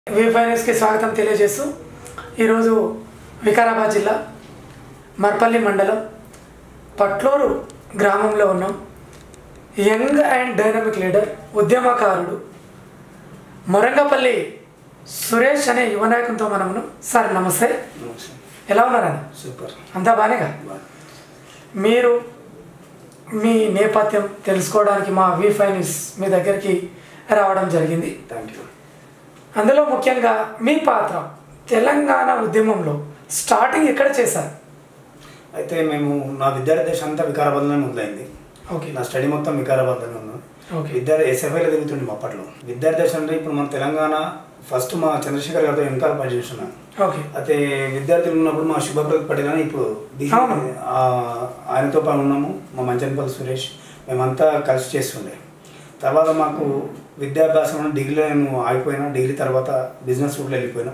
వి ఫైనాన్స్కి స్వాగతం తెలియజేస్తూ ఈరోజు వికారాబాద్ జిల్లా మర్పల్లి మండలం పట్లూరు గ్రామంలో ఉన్నాం యంగ్ అండ్ డైనమిక్ లీడర్ ఉద్యమకారుడు మొరంగపల్లి సురేష్ అనే యువ నాయకునితో మనమును సార్ నమస్తే ఎలా ఉన్నారండి సూపర్ అంతా బాగానేగా మీరు మీ నేపథ్యం తెలుసుకోవడానికి మా వి ఫైనాన్స్ మీ దగ్గరికి రావడం జరిగింది థ్యాంక్ యూ అందులో ముఖ్యంగా మీ పాత్ర తెలంగాణ ఉద్యమంలో స్టార్టింగ్ ఎక్కడ చేశారు అయితే మేము నా విద్యార్థి దశ అంతా వికారాబాద్లోనే మొదలైంది ఓకే నా స్టడీ మొత్తం వికారాబాద్లోనే ఉన్నాను ఓకే విద్యార్థి ఎస్ఎఫ్ఐలో తిరుగుతుండే మా అప్పట్లో విద్యార్థి దశ అంటే ఇప్పుడు మన తెలంగాణ ఫస్ట్ మా చంద్రశేఖర్ గారితో వెనకాల పనిచేస్తున్నాను ఓకే అయితే విద్యార్థులు ఉన్నప్పుడు మా శుభప్రద్ పటేల్ అని ఇప్పుడు బీసీ అవును. ఆ, ఆయనతో పని ఉన్నాము మా మంచనపల్లి సురేష్ మేమంతా కలిసి చేస్తుండే తర్వాత మాకు విద్యాభ్యాసం డిగ్రీలో నేను ఆగిపోయినా డిగ్రీ తర్వాత బిజినెస్ రూట్లో వెళ్ళిపోయినా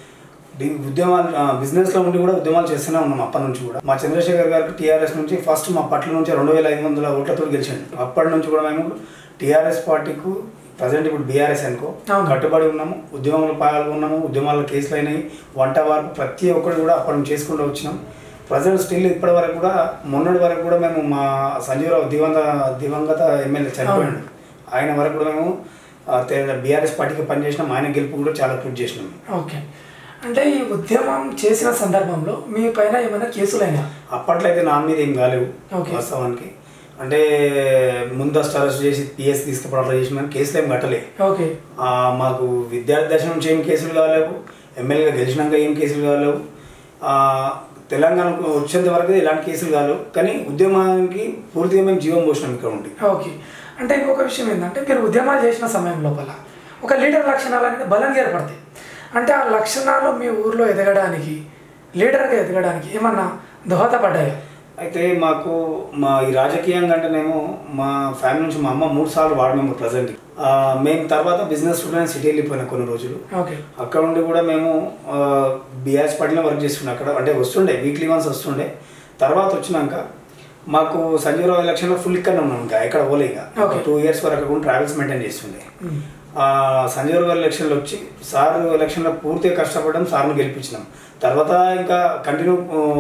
డి- ఉద్యమాలు ఆ, బిజినెస్లో ఉండి కూడా ఉద్యమాలు చేస్తూనే ఉన్నాం అప్పటి నుంచి కూడా మా చంద్రశేఖర్ గారికి టీఆర్ఎస్ నుంచి ఫస్ట్ మా పట్ల నుంచి రెండు వేల ఐదు వందల ఓట్లతో గెలిచాడు అప్పటి నుంచి కూడా మేము టీఆర్ఎస్ పార్టీకు ప్రజెంట్ ఇప్పుడు బీఆర్ఎస్ అనుకో అవును. కట్టుబడి ఉన్నాము ఉద్యమంలో పాల్గొన్నాము ఉద్యమాల్లో కేసులు అయినాయి వంట వరకు ప్రతి ఒక్కటి కూడా అప్పటి నుంచి చేసుకుంటూ వచ్చినాం ప్రజెంట్ స్టిల్ ఇప్పటి వరకు కూడా మొన్నటి వరకు కూడా మేము మా సంజీవరావు దివంగ దివంగత ఎమ్మెల్యే చనిపోయాడు ఆయన వరకు కూడా మేము బీఆర్ఎస్ పార్టీకి పనిచేసినాం ఆయన గెలుపు కూడా చాలా కృషి చేసినాం ఓకే అంటే ఈ ఉద్యమం చేసిన సందర్భంలో మీ పైన ఏమైనా కేసులు అయినా అప్పట్లో అయితే నా మీద ఏం కాలేవు Okay. వాస్తవానికి అంటే ముందస్తు అరెస్ట్ చేసి పిఎస్ తీసుకుపోవడం అట్లా చేసిన కేసులు ఏం కట్టలే ఓకే ఆ, మాకు విద్యార్థి దశ నుంచి ఏం కేసులు కాలేవు ఎమ్మెల్యేగా గెలిచినాక ఏం కేసులు కాలేవు ఆ, తెలంగాణకు వచ్చేంత వరకు ఇలాంటి కేసులు కాలేవు కానీ ఉద్యమానికి పూర్తిగా మేము జీవం పోసినాం ఇక్కడ ఉండి ఓకే అంటే ఇంకొక విషయం ఏంటంటే మీరు ఉద్యమాలు చేసిన సమయం లోపల ఒక లీడర్ లక్షణాలు అనేది బలంగా ఏర్పడతాయి అంటే ఆ లక్షణాలు మీ ఊర్లో ఎదగడానికి లీడర్గా ఎదగడానికి ఏమన్నా దోహదపడ్డాయా అయితే మాకు మా ఈ రాజకీయంగా అంటేనేమో మా ఫ్యామిలీ నుంచి మా అమ్మ మూడు సార్లు వార్డు మెంబర్ ప్రజెంట్ మేము తర్వాత బిజినెస్ స్టూడెంట్ సిటీ వెళ్ళిపోయినా కొన్ని రోజులు ఓకే అక్కడ ఉండి కూడా మేము బిఆర్ఎస్ పార్టీలో వర్క్ చేస్తుండే అక్కడ అంటే వస్తుండే వీక్లీ వన్స్ వస్తుండే తర్వాత వచ్చినాక మాకు సంజీవరావు ఎలక్షన్లో ఫుల్ ఇక్కడ ఉన్నాం ఇంకా ఎక్కడ పోలే ఇంకా Okay. టూ ఇయర్స్ వరకు కూడా ట్రావెల్స్ మెయింటైన్ చేస్తుండే మ్మ్. ఆ, సంజీవరావు ఎలక్షన్లో వచ్చి సార్ ఎలక్షన్లో పూర్తిగా కష్టపడడం సార్ను గెలిపించినాం తర్వాత ఇంకా కంటిన్యూ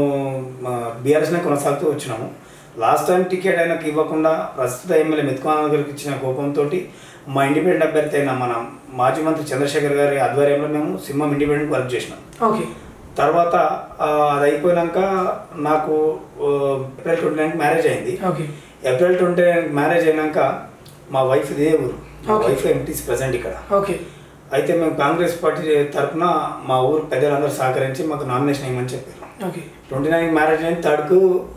బీఆర్ఎస్నే కొనసాగుతూ వచ్చినాము లాస్ట్ టైం టికెట్ ఆయనకు ఇవ్వకుండా ప్రస్తుత ఎమ్మెల్యే మెతుకుమాన గారికి ఇచ్చిన కోపంతో మా ఇండిపెండెంట్ అభ్యర్థి అయిన మన మాజీ మంత్రి చంద్రశేఖర్ గారి ఆధ్వర్యంలో మేము సింహం ఇండిపెండెంట్ వర్క్ చేసినాం ఓకే తర్వాత ఆ, అది అయిపోయినాక నాకు ఆ, ఏప్రిల్ ట్వంటీ నైన్ మ్యారేజ్ అయింది okay April twenty nine marriage అయినాక మా వైఫ్ ఇదే ఊరు మా Okay. వైఫ్ ఎంటీస్ ప్రజెంట్ ఇక్కడ ఓకే అయితే మేము కాంగ్రెస్ పార్టీ తరఫున మా ఊరు పెద్దలందరూ సహకరించి మాకు నామినేషన్ ఇవ్వమని చెప్పారు ఓకే ట్వంటీ నైన్ మ్యారేజ్ అయిన థర్డ్కు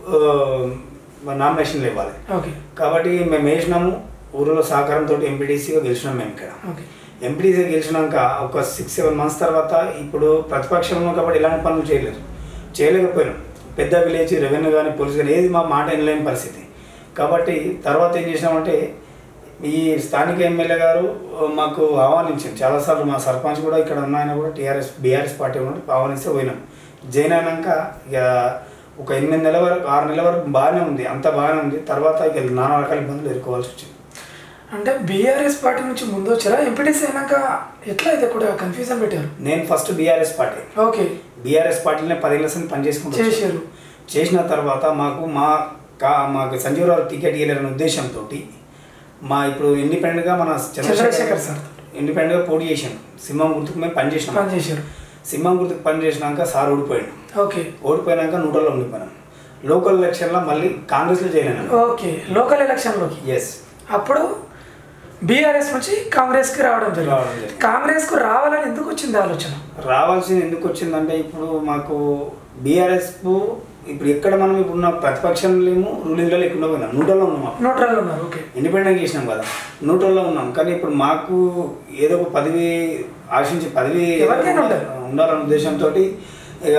నామినేషన్లు ఇవ్వాలి ఓకే కాబట్టి మేము వేసినాము ఊరిలో సహకారంతో ఎంపీటీసీగా గెలిచినాం మేము ఇక్కడ ఓకే ఎంపీటీసీ గెలిచినాక ఒక సిక్స్ సెవెన్ మంత్స్ తర్వాత ఇప్పుడు ప్రతిపక్షంలో కాబట్టి ఇలాంటి పనులు చేయలేదు చేయలేకపోయినాం పెద్ద విలేజ్ రెవెన్యూ కానీ పోలీస్ కానీ ఏది మా మాట వినలేని పరిస్థితి కాబట్టి తర్వాత ఏం చేసినామంటే ఈ స్థానిక ఎమ్మెల్యే గారు ఆ, మాకు ఆహ్వానించింది చాలాసార్లు మా సర్పంచ్ కూడా ఇక్కడ ఉన్న ఆయన కూడా టీఆర్ఎస్ బీఆర్ఎస్ పార్టీ కూడా ఆహ్వానిస్తే పోయినాం జాయిన్ అయినాక ఇక ఒక ఎనిమిది నెలల వరకు ఆరు నెలల వరకు బాగానే ఉంది అంత బాగానే ఉంది తర్వాత ఇక నానా రకాల ఇబ్బందులు ఎదుర్కోవాల్సి వచ్చింది అంటే బీఆర్ఎస్ పార్టీ నుంచి ముందు వచ్చారా ఎంపీటీసీ అయినాక ఎట్లా అయితే కూడా కన్ఫ్యూజన్ పెట్టారు నేను first BRS party okay BRS పార్టీలోనే పదేళ్ళ సంది పనిచేసుకుంటూ వచ్చాను. చేశారు చేసిన తర్వాత మాకు మా కా మాకు సంజీవరావు టికెట్ ఇవ్వాలనే ఉద్దేశంతో మా ఇప్పుడు ఇండిపెండెంట్గా మన చంద్రశేఖర్ సార్ ఇండిపెండెంట్గా పోటీ చేసాం సింహం గుర్తుకు మేము పనిచేసినాం పని చేశారు సింహం గుర్తుకు పని చేసినాక సార్ ఓడిపోయాడు ఓకే ఓడిపోయినాక నూటల్లో ఉండిపోయినాం లోకల్ ఎలక్షన్లో మళ్ళీ కాంగ్రెస్లో జాయిన్ అయినాను ఓకే లోకల్ ఎలక్షన్లోకి ఎస్ అప్పుడు బీఆర్ఎస్ నుంచి కాంగ్రెస్కి రావడం రావడం జరిగింది జరిగింది. కాంగ్రెస్కు రావాలని ఎందుకు వచ్చింది ఆలోచన రావాల్సింది ఎందుకు వచ్చిందంటే ఇప్పుడు మాకు బీఆర్ఎస్ ఇప్పుడు ఎక్కడ మనం ఇప్పుడు ఉన్న ప్రతిపక్షంలో రూలింగ్లో లేకుండా పోయినాం నూటల్లో ఉన్నాం అప్పుడు. న్యూట్రల్ ఉన్నారు ఓకే ఇండిపెండెంట్ చేసినాం కదా న్యూట్రల్లో ఉన్నాం కానీ ఇప్పుడు మాకు ఏదో ఒక పదవి ఆశించి పదవి ఎవరికైనా ఉండాలి. ఉండాలన్న ఉద్దేశంతో ఇక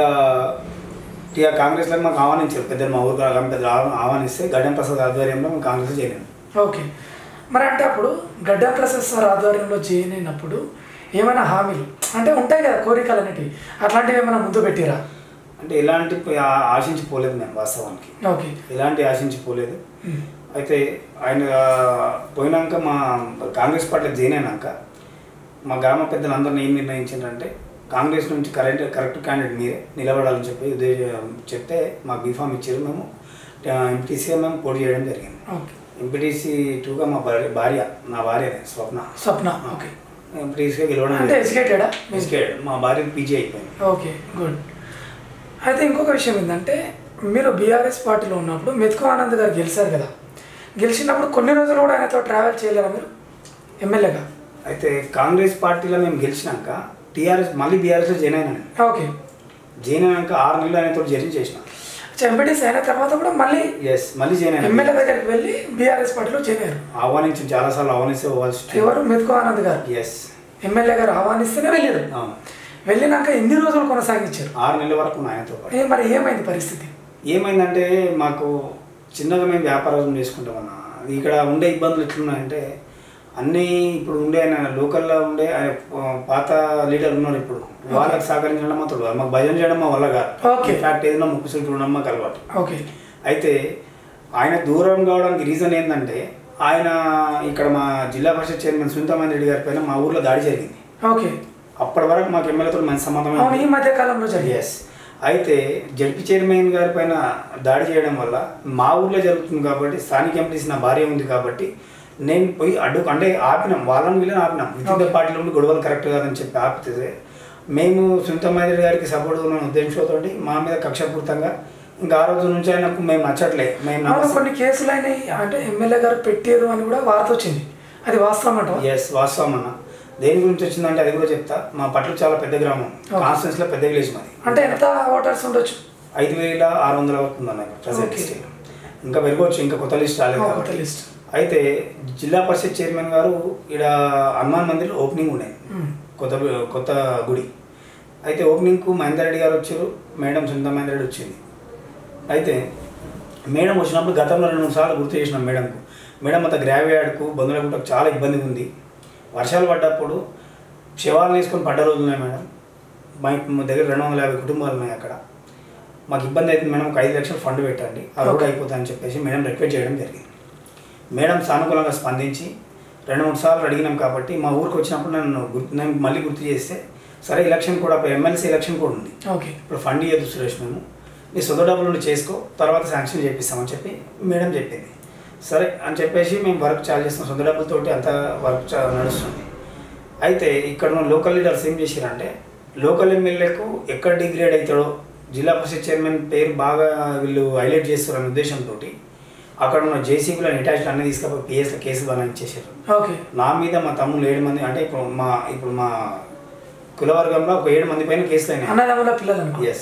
ఇక కాంగ్రెస్లో మాకు ఆహ్వానించారు పెద్దలు మా ఊరు గ్రామ పెద్దలు ఆహ్వా- ఆహ్వానిస్తే గడ్డం ప్రసాద్ ఆధ్వర్యంలో మేము కాంగ్రెస్ చేయలేము ఓకే మరి అంటే అప్పుడు గడ్డ ప్రసాద్ సార్ ఆధ్వర్యంలో జాయిన్ అయినప్పుడు ఏమైనా హామీలు అంటే ఉంటాయి కదా కోరికలు అనేటివి అట్లాంటివి ఏమైనా ముందు పెట్టిరా అంటే ఎలాంటి ఆ- ఆశించి పోలేదు మేము వాస్తవానికి ఓకే ఎలాంటి ఆశించి పోలేదు ఉమ్. అయితే ఆయన పోయినాక మా కాంగ్రెస్ పార్టీ జాయిన్ అయినాక మా గ్రామ పెద్దలందరినీ ఏం నిర్ణయించారంటే కాంగ్రెస్ నుంచి కరెంట్ కరెక్ట్ క్యాండిడేట్ మీరే నిలబడాలని చెప్పి ఉద్దేశం చెప్తే మాకు బీఫామ్ ఇచ్చారు మేము ఎంపీటీసీగా మేము పోటీ చేయడం జరిగింది ఓకే ఎంపీటీసీ టూగా మా భార్య భార్య నా భార్యనే స్వప్న స్వప్న ఓకే ఎంపీటీసీగా గెలవడం అంటే ఎడ్యుకేటెడా ఎస్కేడ్ మా భార్య పీజీ అయిపోయింది ఓకే గుడ్ అయితే ఇంకొక విషయం ఏంటంటే మీరు బీఆర్ఎస్ పార్టీలో ఉన్నప్పుడు మెతుకు ఆనంద్ గారు గెలిచారు కదా గెలిచినప్పుడు కొన్ని రోజులు కూడా ఆయనతో ట్రావెల్ చేయలేరా మీరు ఎమ్మెల్యేగా అయితే కాంగ్రెస్ పార్టీలో మేము గెలిచినాక టీఆర్ఎస్ మళ్ళీ బీఆర్ఎస్లో జాయిన్ అయినాను ఓకే జాయిన్ అయినాక ఆరు నెలలు ఆయనతో జర్నీ చేసిన ఎంపీటీసీ అయిన తర్వాత కూడా మళ్ళీ ఎస్ మళ్ళీ జాయిన్ అయినా ఎమ్మెల్యే దగ్గరికి వెళ్ళి బీఆర్ఎస్ పార్టీలో చేరారు ఆహ్వానించి చాలాసార్లు ఆహ్వానిస్తే పోవాల్సి ఎవరు మెతుకు ఆనంద్ గారు ఎస్ ఎమ్మెల్యే గారు ఆహ్వానిస్తేనే వెళ్ళారు అవును వెళ్ళినాక ఎన్ని రోజులు కొనసాగించారు ఆరు నెలల వరకు ఉన్న ఆయనతో పాటు ఏ మరి ఏమైంది పరిస్థితి ఏమైందంటే మాకు చిన్నగా మేము వ్యాపారం చేసుకుంటామన్న ఇక్కడ ఉండే ఇబ్బందులు ఎట్లున్నాయంటే అన్నీ ఇప్పుడు ఉండే ఆయన లోకల్లో ఉండే ఆయన పాత లీడర్ ఉన్నారు ఇప్పుడు వాళ్ళకి సహకరించడం మాత్రం కాదు. మాకు భజన చేయడం మా వల్ల కాదు Okay. ఫ్యాక్ట్ ఏదైనా ముక్కు సూటి ఉండడం మాకు అలవాటు ఓకే అయితే ఆయన దూరం కావడానికి రీజన్ ఏంటంటే ఆయన ఇక్కడ మా జిల్లా పరిషత్ చైర్మన్ సునీతామన్ రెడ్డి గారి పైన మా ఊర్లో దాడి జరిగింది ఓకే అప్పటి వరకు మాకు ఎమ్మెల్యేతో మంచి సంబంధం అవును ఈ మధ్య కాలంలో జరిగింది ఎస్ అయితే జడ్పీ చైర్మన్ గారి పైన దాడి చేయడం వల్ల మా ఊర్లో జరుగుతుంది కాబట్టి స్థానిక ఎంపీసీ నా భార్య ఉంది కాబట్టి నేను పోయి అడ్డు అంటే ఆపినాం వాళ్ళని వీళ్ళని ఆపినాం విత్ ద పార్టీలో ఉండి గొడవలు కరెక్ట్ కాదని చెప్పి ఆపితే మేము సునీతమ్మాయి గారికి సపోర్ట్ ఉన్న ఉద్దేశంతో మా మీద కక్షపూర్తంగా ఇంకా ఆ రోజు నుంచి ఆయనకు మేము నచ్చట్లే మేము అవును కొన్ని కేసులు అయినాయి అంటే ఎమ్మెల్యే గారు పెట్టారు అని కూడా వార్త వచ్చింది అది వాస్తవం అంట ఎస్ వాస్తవం అన్న దేని గురించి వచ్చిందంటే అది కూడా చెప్తా మా పట్ల చాలా పెద్ద గ్రామం Okay. కాన్స్టెన్స్ లో పెద్ద విలేజ్ మాది అంటే ఎంత ఓటర్స్ ఉండొచ్చు ఐదు వేల ఆరు వందల వరకు ఉందన్న ప్రజెంట్ Okay. స్టేట్ ఇంకా పెరగవచ్చు ఇంకా కొత్త లిస్ట్ రాలేదు కొత్త కాబట్టి లిస్ట్ అయితే జిల్లా పరిషత్ చైర్మన్ గారు ఇక్కడ హనుమాన్ మందిర్ ఓపెనింగ్ ఉన్నాయి కొత్త కొత్త గుడి అయితే ఓపెనింగ్కు మహేందర్ రెడ్డి గారు వచ్చారు మేడం సునీత మహేందర్ రెడ్డి వచ్చింది అయితే మేడం వచ్చినప్పుడు గతంలో రెండు మూడు సార్లు గుర్తు చేసినాం మేడంకు మేడం అంత గ్రావియాడ్కు బంధువులకు చాలా ఇబ్బంది ఉంది వర్షాలు పడ్డప్పుడు శవాలను వేసుకొని పడ్డ రోజులు ఉన్నాయి మేడం మా మా దగ్గర రెండు వందల యాభై కుటుంబాలు ఉన్నాయి అక్కడ మాకు ఇబ్బంది అయితే మేడం ఒక ఐదు లక్షలు ఫండ్ పెట్టండి ఆ రోడ్ Okay. అయిపోతుందని చెప్పేసి మేడం రిక్వెస్ట్ చేయడం జరిగింది మేడం సానుకూలంగా స్పందించి రెండు మూడు సార్లు అడిగినాం కాబట్టి మా ఊరికి వచ్చినప్పుడు నన్ను గుర్తు నేను మళ్ళీ గుర్తు చేస్తే సరే ఎలక్షన్ కూడా ఎమ్మెల్సీ ఎలక్షన్ కూడా ఉంది ఓకే ఇప్పుడు ఫండ్ ఇవ్వదు సురేష్ మేము నీ సొంత డబ్బులు నుండి చేసుకో తర్వాత శాంక్షన్ చేపిస్తామని చెప్పి మేడం చెప్పింది సరే అని చెప్పేసి మేము వర్క్ చాలు చేస్తాం సొంత డబ్బులతోటి అంత వర్క్ చా- నడుస్తుంది అయితే ఇక్కడ ఉన్న లోకల్ లీడర్స్ ఏం చేశారంటే లోకల్ ఎమ్మెల్యేకు ఎక్కడ డిగ్రేడ్ అవుతాడో జిల్లా పరిషత్ చైర్మన్ పేరు బాగా వీళ్ళు హైలైట్ చేస్తారనే ఉద్దేశంతో అక్కడ ఉన్న జేసీబీలను అటాచ్డ్ అన్ని తీసుకపోయి పిఎస్లో కేసులు బనాయించేశారు ఓకే నా మీద మా తమ్ముళ్ళు ఏడు మంది అంటే ఇప్పుడు మా ఇప్పుడు మా కులవర్గంలో ఒక ఏడు మంది పైన కేసులు అయినాయి అన్నదమ్ముల పిల్లలు అనుకో ఎస్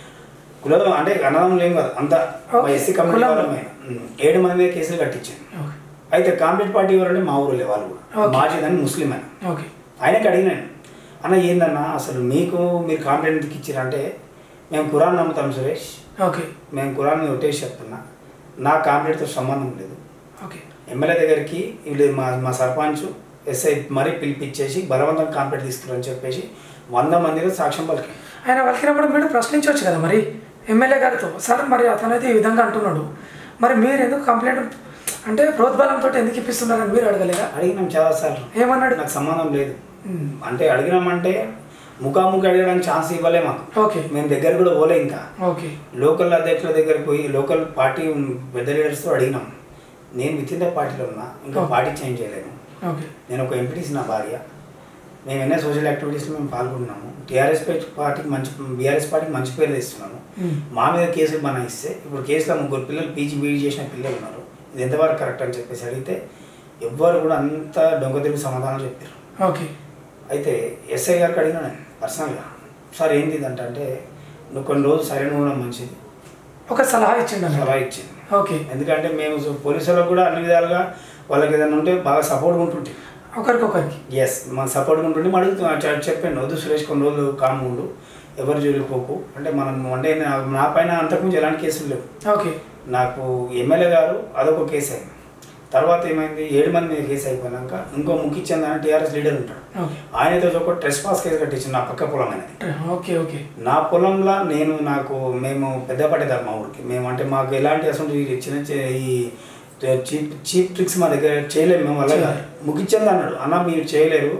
కులం అంటే అన్నదమ్ములు ఏం కాదు అంత Okay. ఎస్సీ కమ్యూనిటీ కులం. వాళ్ళమే ఉమ్. ఏడు మంది మీద కేసులు కట్టించాను ఓకే అయితే కాంప్లీట్ పార్టీ ఎవరంటే మా ఊరు వాళ్ళు కూడా Okay. మాజీద్ అని ముస్లిం అని ఓకే ఆయనకి అడిగినాను అన్న ఏందన్నా అసలు మీకు మీరు కాంప్లైంట్ ఎందుకు ఇచ్చారంటే మేము ఖురాన్ నమ్ముతాం సురేష్ ఓకే మేము ఖురాన్ మీద ఒట్టేసి చెప్తున్నా నా కాంప్లైంట్తో సంబంధం లేదు ఓకే ఎమ్మెల్యే దగ్గరికి వీళ్ళు మా మా సర్పంచ్ ఎస్ఐ మరీ పిలిపించేసి బలవంతం కాంప్లైంట్ తీసుకురని చెప్పేసి వంద మందిలో సాక్ష్యం పలికి ఆయన వలికినప్పుడు మీరు ప్రశ్నించవచ్చు కదా మరి ఎమ్మెల్యే గారితో సార్ మరి అతనైతే ఈ విధంగా అంటున్నాడు మరి మీరు ఎందుకు కంప్లైంట్ అంటే ప్రోద్బలంతో ఎందుకు ఇప్పిస్తున్నారని మీరు అడగలేదా అడిగినాం చాలాసార్లు ఏమన్నాడు నాకు సంబంధం లేదు ఉమ్. అంటే అడిగినామంటే ముఖాముఖి అడగడానికి ఛాన్స్ ఇవ్వలే మాకు ఓకే మేము దగ్గర కూడా పోలే ఇంకా ఓకే లోకల్ అధ్యక్షుల దగ్గరికి పోయి లోకల్ పార్టీ పెద్ద లీడర్స్తో అడిగినాం నేను విత్ ఇన్ ద పార్టీలో ఉన్నా ఇంకా Okay. పార్టీ చేంజ్ చేయలేను ఓకే నేను ఒక ఎంపీటీసీ నా భార్య మేము ఎన్నో సోషల్ యాక్టివిటీస్లో మేము పాల్గొంటున్నాము టీఆర్ఎస్ పార్టీకి మంచి బీఆర్ఎస్ పార్టీకి మంచి పేరు తెస్తున్నాము ఉమ్. మా మీద కేసులు బనాయిస్తే ఇప్పుడు కేసులో ముగ్గురు పిల్లలు పీజీ బీఈడి చేసిన పిల్లలు ఉన్నారు ఇది ఎంతవరకు కరెక్ట్ అని చెప్పేసి అడిగితే ఎవ్వరు కూడా అంత దొంగ తిరిగి సమాధానం చెప్పారు ఓకే అయితే ఎస్ఐ గారికి అడిగినా నేను పర్సనల్గా సార్ ఏంది ఇదంట అంటే నువ్వు కొన్ని రోజులు సరైన ఉండడం మంచిది ఒక సలహా ఇచ్చిండు అన్నమాట. సలహా ఇచ్చింది ఓకే ఎందుకంటే మేము సో- పోలీసులకు కూడా అన్ని విధాలుగా వాళ్ళకి ఏదైనా ఉంటే బాగా సపోర్ట్గా ఉంటుంటే ఒకరికొకరికి ఎస్ మన సపోర్ట్గా ఉంటుంటే మనం అడుగుతున్నా చె- చెప్పండి వద్దు సురేష్ కొన్ని రోజులు కామ్ ఉండు ఎవరు జోలిపోకు అంటే మనం అంటే నా- నా పైన అంతకుముందు ఎలాంటి కేసులు లేవు ఓకే నాకు ఎమ్మెల్యే గారు అదొక కేసు అయింది తర్వాత ఏమైంది ఏడు మంది మీద కేసు అయిపోయినాక ఇంకో ముఖ్యచంద్ అని టీఆర్ఎస్ లీడర్ ఉంటాడు ఓకే ఆయనతో ఒక ట్రెస్ పాస్ కేసు కట్టించింది నా పక్క పొలం అనేది ఓకే ఓకే నా పొలంలో నేను నాకు మేము పెద్ద పడేదారు మా ఊరికి మేము అంటే మాకు ఎలాంటి అసలు ఈ చిన్న చి- ఈ చీప్ చీప్ ట్రిక్స్ మా దగ్గర చేయలేము మేము వల్ల కాదు. ముగిచ్చింది అన్నాడు అన్న మీరు చేయలేరు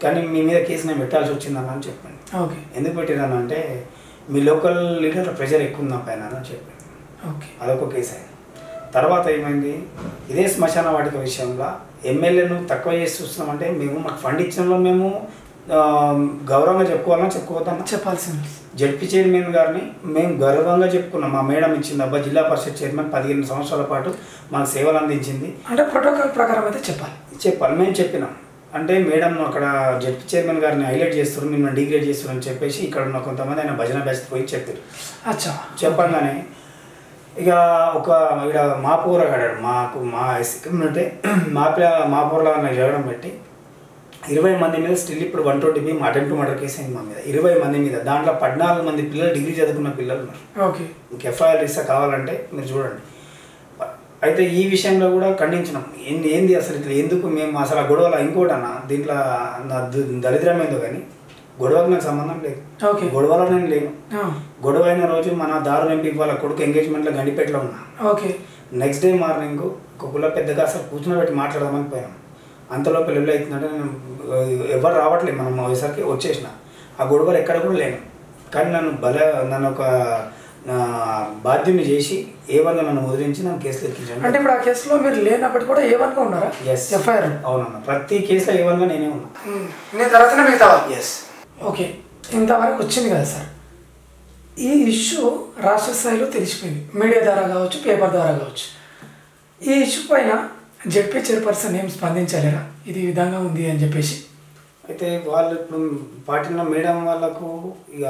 కానీ మీ మీద కేసు నేను పెట్టాల్సి వచ్చిందన్న అని చెప్పాను ఓకే ఎందుకు పెట్టినాను అంటే మీ లోకల్ లీడర్ ప్రెషర్ ఎక్కువ ఉంది నా పైన అని చెప్పాను ఓకే అదొక కేసు అయింది తర్వాత ఏమైంది ఇదే శ్మశాన వాటిక విషయంలో ఎమ్మెల్యేను తక్కువ చేసి చూస్తున్నామంటే మేము మాకు ఫండ్ ఇచ్చిన మేము ఆ, గౌరవంగా చెప్పుకోవాలని చెప్పుకోవద్దన్నా చెప్పాల్సింది జడ్పీ చైర్మన్ గారిని మేము గౌరవంగా చెప్పుకున్నాం మా మేడం ఇచ్చింది అబ్బా జిల్లా పరిషత్ చైర్మన్ పదిహేను సంవత్సరాల పాటు మాకు సేవలు అందించింది అంటే ప్రోటోకాల్ ప్రకారం అయితే చెప్పాలి చెప్పాలి మేము చెప్పినాం అంటే మేడం అక్కడ జడ్పీ చైర్మన్ గారిని హైలైట్ చేస్తారు మిమ్మల్ని డిగ్రేడ్ చేస్తారు అని చెప్పేసి ఇక్కడ ఉన్న కొంతమంది ఆయన భజన బ్యాచ్ పోయి చెప్పారు అచ్చా చెప్పంగానే ఇక ఒక ఇక్కడ మా పూర కడాడు మాకు మా కమ్యూనిటీ మా పిల్ల మా పూరలో నాకు జరగడం పెట్టి ఇరవై మంది మీద స్టిల్ ఇప్పుడు one twenty B attempt murder case అయింది మా మీద ఇరవై మంది మీద దాంట్లో పద్నాలుగు మంది పిల్లలు డిగ్రీ చదువుకున్న పిల్లలు ఉన్నారు ఓకే మీకు ఎఫ్ఐఆర్ ఇస్తా కావాలంటే మీరు చూడండి అయితే ఈ విషయంలో కూడా ఖండించినాం ఏంది ఏంది అసలు ఇట్లా ఎందుకు మేము అసలు ఆ గొడవల ఇంకోటి అన్న దీంట్లో నా ద- దరిద్రం ఏందో కానీ గొడవకు నాకు సంబంధం లేదు ఓకే గొడవలో నేను లేను ఆ, గొడవ అయిన రోజు మన దారుణ ఎంపీ వాళ్ళ కొడుకు ఎంగేజ్మెంట్లో గండిపేటలో ఉన్నా ఓకే నెక్స్ట్ డే మార్నింగ్ కుక్కలో పెద్దగా అసలు కూర్చుని పెట్టి మాట్లాడదామని పోయాం అంతలో పెళ్ళి అవుతుందంటే నేను ఆ, ఎవరు రావట్లేదు మనం పోయేసరికి వచ్చేసిన ఆ గొడవలు ఎక్కడ కూడా లేను కానీ నన్ను బల నన్ను ఒక ఆ, బాధ్యుని చేసి ఏ వల్ల నన్ను వదిలించి నన్ను కేసులు అంటే ఎక్కించాను ఇప్పుడు ఆ కేసులో మీరు లేనప్పటికీ కూడా ఏ వన్గా ఉన్నారా ఎస్ ఎఫ్ఐఆర్ అవునన్న ప్రతి కేసులో ఏ వల్ల నేనే ఉన్నా నేను తర్వాతనే మిగతా వాళ్ళు. ఎస్ ఓకే ఇంతవరకు వచ్చింది కదా సార్ ఈ ఇష్యూ రాష్ట్ర స్థాయిలో తెలిసిపోయింది మీడియా ద్వారా కావచ్చు పేపర్ ద్వారా కావచ్చు ఈ ఇష్యూ పైన జడ్పీ చైర్పర్సన్ ఏం స్పందించలేరా ఇది ఈ విధంగా ఉంది అని చెప్పేసి అయితే వాళ్ళు ఇప్పుడు పార్టీలో మేడం వాళ్ళకు ఇక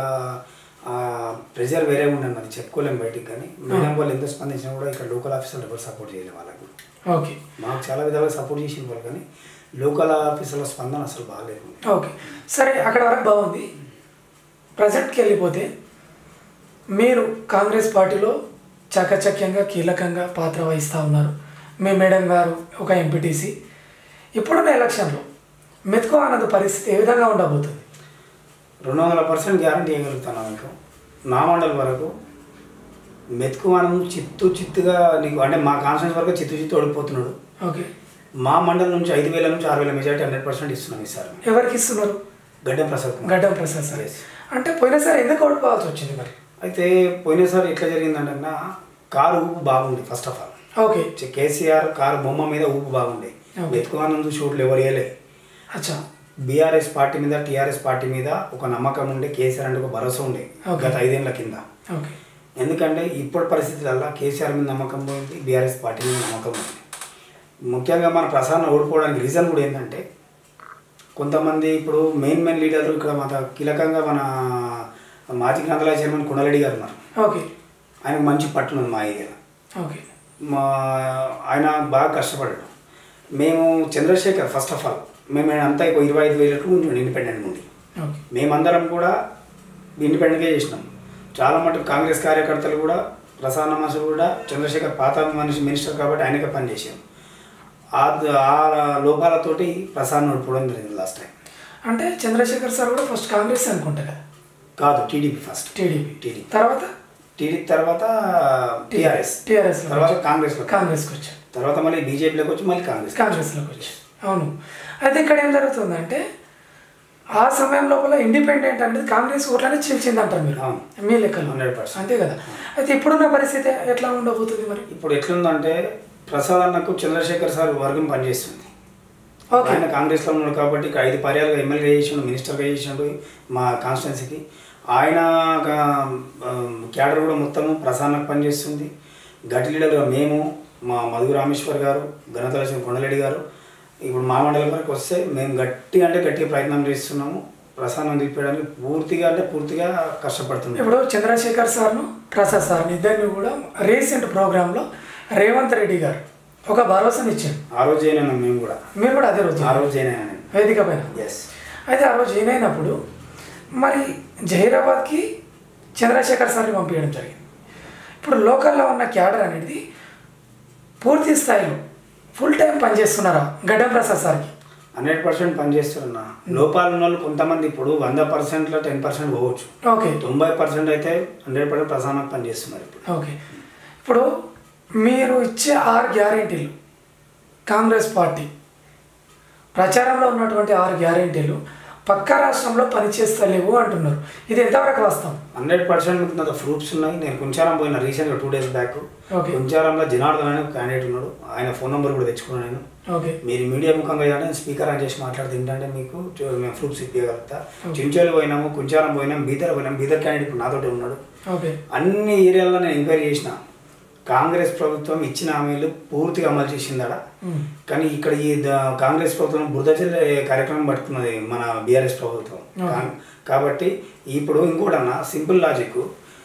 ప్రెజర్ వేరే ఉండదు అది చెప్పుకోలేం బయటికి కానీ మేడం వాళ్ళు ఎంత స్పందించినా కూడా ఇక్కడ లోకల్ ఆఫీసర్లు ఎవరు సపోర్ట్ చేయలేదు వాళ్ళకు ఓకే మాకు చాలా విధాలుగా సపోర్ట్ చేసిన వాళ్ళు కానీ లోకల్ ఆఫీసర్ల స్పందన అసలు బాగాలేదు ఓకే సరే అక్కడ వరకు బాగుంది ప్రజెంట్కి వెళ్ళిపోతే మీరు కాంగ్రెస్ పార్టీలో చాకచక్యంగా కీలకంగా పాత్ర వహిస్తూ ఉన్నారు మీ మేడం గారు ఒక ఎంపీటీసీ ఇప్పుడున్న ఎలక్షన్లో మెతుకు ఆనంద్ పరిస్థితి ఏ విధంగా ఉండబోతుంది రెండు వందల పర్సెంట్ గ్యారంటీ ఇవ్వగలుగుతాను మీకు నా మండలి వరకు మెతుకు మనం చిత్తు చిత్తుగా నీకు అంటే మా కాన్ఫరెన్స్ వరకు చిత్తు చిత్తు ఓడిపోతున్నాడు ఓకే మా మండలి నుంచి ఐదు వేల నుంచి ఆరు వేల మెజార్టీ హండ్రెడ్ పర్సెంట్ ఇస్తున్నాం ఈసారి ఎవరికి ఇస్తున్నారు గడ్డం ప్రసాద్ కుమార్ గడ్డం ప్రసాద్ సార్ Yes. అంటే పోయినసారి ఎందుకు ఓడిపోవాల్సి వచ్చింది మరి అయితే పోయినసారి ఎట్లా జరిగిందంటే అన్న కారు ఊపు బాగుంది first of all okay KCR car బొమ్మ మీద ఊపు బాగుండే Okay. వెతుకువానందు షూట్లు ఎవరు వేయలే అచ్చా బీఆర్ఎస్ పార్టీ మీద టీఆర్ఎస్ పార్టీ మీద ఒక నమ్మకం ఉండే కేసీఆర్ అంటే ఒక భరోసా ఉండే Okay. గత ఐదేళ్ల కింద ఓకే ఎందుకంటే ఇప్పుడు పరిస్థితులలో కేసీఆర్ మీద నమ్మకం పోయింది బీఆర్ఎస్ పార్టీ మీద నమ్మకం ఉంది ముఖ్యంగా మన ప్రసాదం ఓడిపోవడానికి రీజన్ కూడా ఏంటంటే కొంతమంది ఇప్పుడు మెయిన్ మెయిన్ లీడర్లు ఇక్కడ మన కీలకంగా మన మాజీ గ్రంథాలయ చైర్మన్ కుండలరెడ్డి గారు ఉన్నారు ఓకే ఆయనకు మంచి పట్టును ఉంది మా ఏరియాలో ఓకే మా ఆయన బాగా కష్టపడ్డాడు మేము చంద్రశేఖర్ ఫస్ట్ ఆఫ్ ఆల్ మేము అంతా ఒక ఇరవై ఐదు వేలకు ఉండి ఇండిపెండెంట్ ఉంది ఓకే మేమందరం కూడా ఇండిపెండెంట్గా చేసినాం చాలా మటుకు కాంగ్రెస్ కార్యకర్తలు కూడా ప్రసాద్ మనుషులు కూడా చంద్రశేఖర్ పాత మనిషి మినిస్టర్ కాబట్టి ఆయనకే పనిచేసాం ఆ ఆ లోపాలతోటి ప్రసాద్ ఓడిపోవడం జరిగింది లాస్ట్ టైం అంటే చంద్రశేఖర్ సార్ కూడా ఫస్ట్ కాంగ్రెస్ అనుకుంటా కదా కాదు టీడీపీ ఫస్ట్ టీడీపీ టీడీపీ తర్వాత టీడీపీ తర్వాత టీఆర్ఎస్ టీఆర్ఎస్ తర్వాత కాంగ్రెస్లో కాంగ్రెస్కి వచ్చారు తర్వాత మళ్ళీ బీజేపీలోకి వచ్చి మళ్ళీ కాంగ్రెస్ కాంగ్రెస్లోకి వచ్చారు అవును అయితే ఇక్కడ ఏం జరుగుతుందంటే ఆ సమయం లోపల ఇండిపెండెంట్ అనేది కాంగ్రెస్ ఓట్లనే చీల్చింది అంటారు మీరు అవును. మీ లెక్కలు 100%. అంతే కదా అయితే ఇప్పుడున్న పరిస్థితి ఎట్లా ఉండబోతుంది మరి ఇప్పుడు ఎట్లుందంటే ప్రసాద్ అన్నకు చంద్రశేఖర్ సార్ వర్గం పనిచేస్తుంది ఓకే ఆయన కాంగ్రెస్లో ఉన్నాడు కాబట్టి ఇక్కడ ఐదు పర్యాలుగా ఎమ్మెల్యే చేసిండు మినిస్టర్గా చేసిండు మా కాన్స్టిట్యున్సీకి ఆయన క్యాడర్ కూడా మొత్తము ప్రసాదనకు పనిచేస్తుంది గట్టి లీడర్గా మేము మా మధు రామేశ్వర్ గారు ఘనతలక్ష్మి కొండలరెడ్డి గారు ఇప్పుడు మా మండలం వరకు వస్తే మేము గట్టి అంటే గట్టిగా ప్రయత్నం చేస్తున్నాము ప్రసాదం తిప్పడానికి పూర్తిగా అంటే పూర్తిగా కష్టపడుతున్నాం ఇప్పుడు చంద్రశేఖర్ సార్ను ప్రసాద్ సార్ని ఇద్దరిని కూడా రీసెంట్ ప్రోగ్రాంలో రేవంత్ రెడ్డి గారు ఒక భరోసాని ఇచ్చారు ఆ రోజు అయినా మేము కూడా మీరు కూడా అదే రోజు ఆ రోజు అయినా నేను వేదిక పైన ఎస్ అయితే ఆ రోజు ఏనైనప్పుడు మరి జహీరాబాద్కి చంద్రశేఖర్ సార్ని పంపించడం జరిగింది ఇప్పుడు లోకల్లో ఉన్న క్యాడర్ అనేది పూర్తి స్థాయిలో ఫుల్ టైం పనిచేస్తున్నారా గడ్డం ప్రసాద్ సార్కి హండ్రెడ్ పర్సెంట్ పనిచేస్తున్నా లోపాలు ఉన్న వాళ్ళు కొంతమంది ఇప్పుడు వంద పర్సెంట్లో టెన్ పర్సెంట్ పోవచ్చు ఓకే తొంభై పర్సెంట్ అయితే హండ్రెడ్ పర్సెంట్ ప్రధానంగా పనిచేస్తున్నారు ఇప్పుడు ఓకే ఇప్పుడు మీరు ఇచ్చే ఆరు గ్యారెంటీలు కాంగ్రెస్ పార్టీ ప్రచారంలో ఉన్నటువంటి ఆరు గ్యారెంటీలు పక్క రాష్ట్రంలో పనిచేస్తలేవు అంటున్నారు ఇది ఎంతవరకు వాస్తవం హండ్రెడ్ పర్సెంట్ మీకు నా ప్రూఫ్స్ ఉన్నాయి నేను కుంచారం పోయిన రీసెంట్గా టూ డేస్ బ్యాక్ ఓకే కుంచారంలో జనార్దన్ అనే క్యాండిడేట్ ఉన్నాడు ఆయన ఫోన్ నెంబర్ కూడా తెచ్చుకున్నాను నేను ఓకే మీరు మీడియా ముఖంగా కానీ స్పీకర్ ఆన్ చేసి మాట్లాడితే ఏంటంటే మీకు చూ- మేము ప్రూఫ్స్ ఇప్పగలుగుతా Okay. చించోలు పోయినాము కుంచారం పోయినాం బీదర్ పోయినాం బీదర్ క్యాండిడేట్ ఇప్పుడు నాతోటి ఉన్నాడు ఓకే అన్ని ఏరియాల్లో నేను ఎంక్వైరీ చేసిన కాంగ్రెస్ ప్రభుత్వం ఇచ్చిన హామీలు పూర్తిగా అమలు చేసిందట ఉమ్. కానీ ఇక్కడ ఈ ద- కాంగ్రెస్ ప్రభుత్వం బురద చల్లే కార్యక్రమం పట్టుకున్నది మన బీఆర్ఎస్ ప్రభుత్వం Okay. కా- కాబట్టి ఇప్పుడు ఇంకోటన్నా సింపుల్ లాజిక్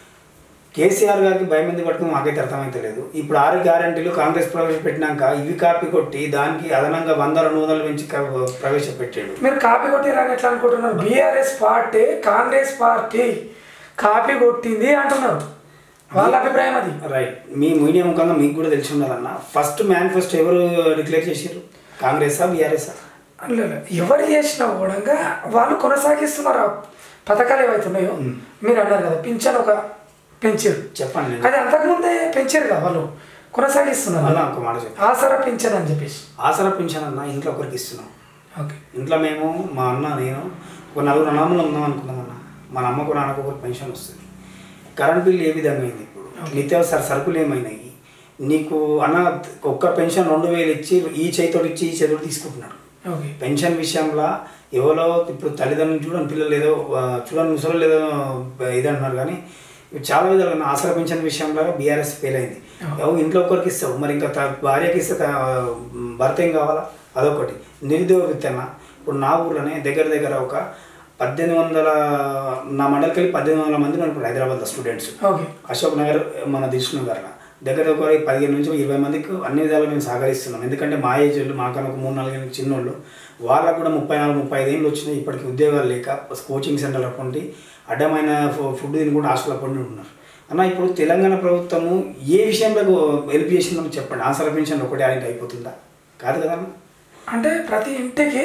కేసీఆర్ గారికి భయం ఎందుకు పట్టుకుని మాకైతే అర్థమైతే లేదు ఇప్పుడు ఆరు గ్యారంటీలు కాంగ్రెస్ ప్రవేశపెట్టినాక ఇవి కాపీ కొట్టి దానికి అదనంగా వంద రెండు వందలు పెంచి క- ప్రవేశపెట్టాడు మీరు కాపీ కొట్టిరని ఎట్లా అనుకుంటున్నారు BRS party Congress party copy కొట్టింది అంటున్నారు వాళ్ళ అభిప్రాయం అది రైట్ మీ మీడియా ముఖంగా మీకు కూడా తెలిసి ఉండాలన్న ఫస్ట్ మేనిఫెస్టో ఎవరు డిక్లేర్ చేశారు కాంగ్రెసా బీఆర్ఎస్ఆ లేదు, ఎవరు చేసినా కూడా వాళ్ళు కొనసాగిస్తున్నారు ఆ పథకాలు ఏవైతున్నాయో మీరు అన్నారు కదా పింఛన్ ఒక పెంచారు చెప్పండి నేను అది అంతకుముందే పెంచారు కదా వాళ్ళు కొనసాగిస్తున్నారు అలా ఒక మాట చెప్పు ఆసరా పింఛన్ అని చెప్పేసి ఆసరా పింఛన్ అన్న ఇంట్లో ఒకరికి ఇస్తున్నాం ఓకే ఇంట్లో మేము మా అన్న నేను ఒక నలుగురు అన్నములు ఉందాం అనుకున్నాం అన్న మన అమ్మకు నాన్నకు ఒక పెన్షన్ వస్తుంది కరెంట్ బిల్ ఏ విధంగా అయింది ఇప్పుడు నిత్యావసర సరుకులు ఏమైనాయి నీకు అన్న ఒక్క పెన్షన్ రెండు వేలు ఇచ్చి ఈ చేతితో ఇచ్చి ఈ చేతితో తీసుకుంటున్నాడు ఓకే పెన్షన్ విషయంలో ఎవరో ఇప్పుడు తల్లిదండ్రులు చూడని పిల్లలు ఏదో ఆ, చూడని ముసలు ఏదో ఇది అంటున్నారు కానీ ఇవి చాలా విధాలుగా ఉన్న ఆసరా పెన్షన్ విషయంలో బీఆర్ఎస్ ఫెయిల్ అయింది ఎవరు ఇంట్లో ఒకరికి ఇస్తావు మరి ఇంకా త- భార్యకి ఇస్తే త- భర్త ఏం కావాలా అదొకటి నిరుద్యోగ విత్తన ఇప్పుడు నా ఊర్లోనే దగ్గర దగ్గర ఒక పద్దెనిమిది వందల నా మండలికి వెళ్ళి పద్దెనిమిది వందల మంది ఉన్నారు ఇప్పుడు హైదరాబాద్లో స్టూడెంట్స్ ఓకే అశోక్ నగర్ మన దిల్సుఖ్ నగర్లో దగ్గర దగ్గర పదిహేను నుంచి ఇరవై మందికి అన్ని విధాలుగా మేము సహకరిస్తున్నాం ఎందుకంటే మా ఏజ్ వాళ్ళు మాకన్నా ఒక మూడు నాలుగు ఏళ్ళ చిన్నోళ్ళు వాళ్ళకు కూడా ముప్పై నాలుగు ముప్పై ఐదు ఏళ్ళు వచ్చినాయి ఇప్పటికి ఉద్యోగాలు లేక కోచింగ్ సెంటర్ల పొండి అడ్డమైన ఫు- ఫుడ్ తిని కూడా హాస్టల్లో పొండి ఉంటున్నారు అన్న ఇప్పుడు తెలంగాణ ప్రభుత్వము ఏ విషయంలో హెల్ప్ చేసిందో చెప్పండి ఆసరా పెన్షన్ ఒకటి ఆయన అయిపోతుందా కాదు కదా అన్న? అంటే ప్రతి ఇంటికి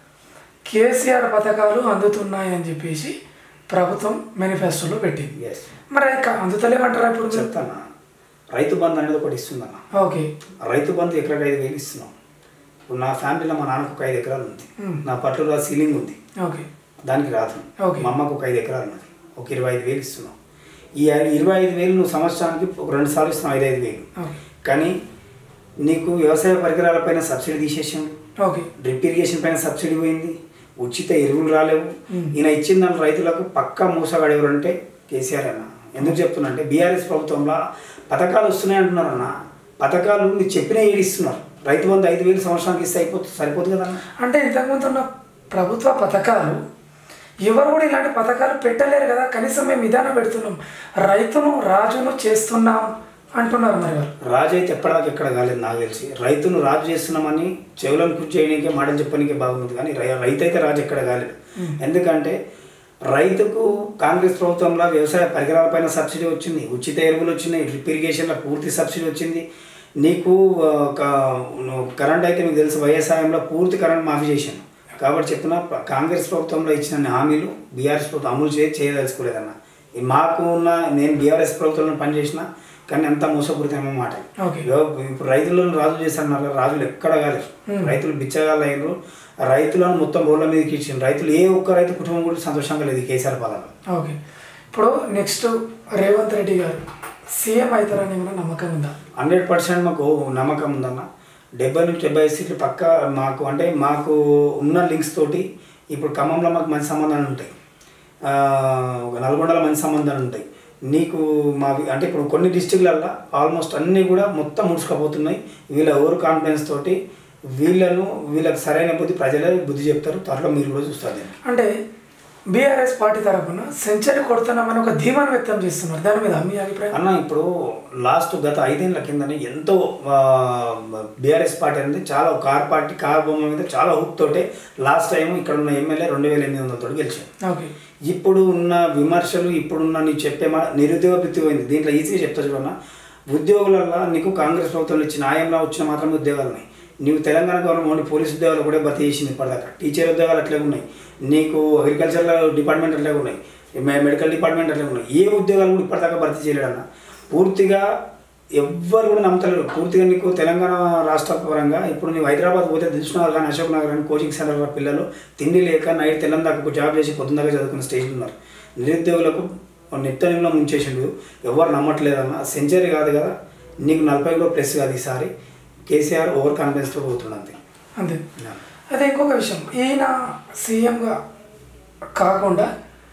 కేసీఆర్ పథకాలు అందుతున్నాయని చెప్పేసి ప్రభుత్వం మేనిఫెస్టోలో పెట్టింది ఎస్ మరి అది కా- అందుతలేమంటారా ఇప్పుడు మీరు? చెప్తానా రైతు బంధు అనేది ఒకటి ఇస్తుందన్న ఓకే రైతు బంధు ఎకరాకి ఐదు వేలు ఇస్తున్నాం ఇప్పుడు నా ఫ్యామిలీలో మా నాన్నకు ఒక ఐదు ఎకరాలు ఉంది మ్మ్. నా పట్టులో సీలింగ్ ఉంది ఓకే దానికి రాదు ఓకే. మా అమ్మకు ఒక ఐదు ఎకరాలు ఉన్నది ఒక ఇరవై ఐదు వేలు ఇస్తున్నాం ఈ ఐ- ఇరవై ఐదు వేలు నువ్వు సంవత్సరానికి ఒక రెండు సార్లు ఇస్తున్నావు ఐదు ఐదు వేలు ఓకే కానీ నీకు వ్యవసాయ పరికరాలపైన సబ్సిడీ తీసేసాం ఓకే డ్రిప్ ఇరిగేషన్ పైన సబ్సిడీ పోయింది ఉచిత ఎరువులు రాలేవు మ్మ్. ఈయన ఇచ్చిన దాని రైతులకు పక్కా మూసగాడు ఎవరంటే కేసీఆర్ అన్న ఎందుకు చెప్తున్నా అంటే బీఆర్ఎస్ ప్రభుత్వంలో పథకాలు వస్తున్నాయి అంటున్నారు అన్న పథకాలు మీరు చెప్పిన ఏడు ఇస్తున్నారు రైతు బంధు ఐదు వేలు సంవత్సరానికి ఇస్తే అయిపోతుంది సరిపోతుంది కదా అన్న అంటే ఇంతకుముందు ఉన్న ప్రభుత్వ పథకాలు ఎవరు కూడా ఇలాంటి పథకాలు పెట్టలేరు కదా కనీసం మేము విధానం పెడుతున్నాం రైతును రాజును చేస్తున్నాం అంటున్నారు మరి వాళ్ళు రాజు అయితే ఎప్పటిదాకా ఎక్కడ కాలేదు నాకు తెలిసి రైతును రాజు చేస్తున్నామని చెవులను కూర్చో చేయడానికే మాటలు చెప్పడానికే బాగుంది కానీ రై- రైతు అయితే రాజు ఎక్కడ కాలేదు ఎందుకంటే రైతుకు కాంగ్రెస్ ప్రభుత్వంలో వ్యవసాయ పరికరాలపైన సబ్సిడీ వచ్చింది ఉచిత ఎరువులు వచ్చినాయి డ్రిప్ ఇరిగేషన్లో పూర్తి సబ్సిడీ వచ్చింది నీకు ఆ, క- నువ్వు కరెంట్ అయితే మీకు తెలుసు వ్యవసాయంలో పూర్తి కరెంట్ మాఫీ చేశాను కాబట్టి చెప్తున్నా ప- కాంగ్రెస్ ప్రభుత్వంలో ఇచ్చిన హామీలు బీఆర్ఎస్ ప్రభుత్వం అమలు చేయ చేయదలుచుకోలేదన్న ఈ మాకు ఉన్న నేను బీఆర్ఎస్ ప్రభుత్వంలో పనిచేసిన కానీ అంత మోసపూరితమైన మాట ఓకే. ఇగో ఇప్పుడు రైతులను రాజు చేస్తున్నారు రాజులు ఎక్కడ కాలేదు Hmm. రైతులు బిచ్చగాళ్ళు అయ్యారు రైతులను మొత్తం రోడ్ల మీదకి ఇచ్చిండ్రు రైతులు ఏ ఒక్క రైతు కుటుంబం కూడా సంతోషంగా లేదు ఈ కేసీఆర్ పాలన ఓకే ఇప్పుడు నెక్స్ట్ రేవంత్ రెడ్డి గారు సీఎం అవుతారని ఏమైనా నమ్మకం ఉందా హండ్రెడ్ పర్సెంట్ మాకు నమ్మకం ఉందన్న డెబ్బై నుంచి డెబ్బై ఐదు సీట్లు పక్క మాకు అంటే మాకు ఉన్న లింక్స్ తోటి ఇప్పుడు ఖమ్మంలో మాకు మంచి సంబంధాలు ఉంటాయి ఆ, ఒక నల్గొండలో మంచి సంబంధాలు ఉంటాయి నీకు మా అంటే ఇప్పుడు కొన్ని డిస్టిక్లల్లో ఆల్మోస్ట్ అన్నీ కూడా మొత్తం ముడుచుకపోతున్నాయి వీళ్ళ ఓవర్ కాన్ఫిడెన్స్ తోటి వీళ్ళను వీళ్ళకి సరైన బుద్ధి ప్రజలే బుద్ధి చెప్తారు త్వరలో మీరు కూడా చూస్తారు దీన్ని. అంటే బీఆర్ఎస్ పార్టీ తరఫున సెంచరీ కొడుతున్నామని ఒక ధీమాను వ్యక్తం చేస్తున్నారు దాని మీద మీ అభిప్రాయం అన్న ఇప్పుడు లాస్ట్ గత ఐదేళ్ల కిందనే ఎంతో బీఆర్ఎస్ పార్టీ అనేది చాలా కార్ పార్టీ కార్ బొమ్మ మీద చాలా హుక్ తోటే లాస్ట్ టైం ఇక్కడ ఉన్న ఎమ్మెల్యే రెండు వేల ఎనిమిది వందల తోటి గెలిచాడు ఓకే ఇప్పుడు ఉన్న విమర్శలు ఇప్పుడున్న నీ చెప్పే మా నిరుద్యోగ వృత్తి పోయింది దీంట్లో ఈజీగా చెప్తా చూడన్న ఉద్యోగులలో నీకు కాంగ్రెస్ ప్రభుత్వంలో ఇచ్చిన ఆయంలో వచ్చిన మాత్రమే ఉద్యోగాలు ఉన్నాయి నీవు తెలంగాణ గవర్నమెంట్ ఓన్లీ పోలీస్ ఉద్యోగాలు కూడా భర్తీ చేసింది ఇప్పటిదాకా టీచర్ ఉద్యోగాలు అట్లే ఉన్నాయి నీకు అగ్రికల్చర్ డిపార్ట్మెంట్ అట్లే ఉన్నాయి మె- మెడికల్ డిపార్ట్మెంట్ అట్లే ఉన్నాయి ఏ ఉద్యోగాలు కూడా ఇప్పటిదాకా భర్తీ చేయలేడన్న పూర్తిగా ఎవ్వరు కూడా నమ్మతలేరు పూర్తిగా నీకు తెలంగాణ రాష్ట్ర పరంగా ఇప్పుడు నువ్వు హైదరాబాద్ పోతే దిల్సునగర్ కానీ అశోక్ నగర్ కానీ కోచింగ్ సెంటర్ పిల్లలు తిండి లేక నైట్ తెల్లం దాకా జాబ్ చేసి పొద్దున్న దాకా చదువుకున్న స్టేజ్లో ఉన్నారు నిరుద్యోగులకు నిత్యంలో ముంచేసిండు ఎవరు నమ్మట్లేదన్న సెంచరీ కాదు కదా నీకు నలభై కూడా ప్లస్ కాదు ఈసారి కేసీఆర్ ఓవర్ కాన్ఫిడెన్స్తో పోతున్నాడు అంతే అంతే అదే ఇంకొక విషయం ఈయన సీఎంగా కాకుండా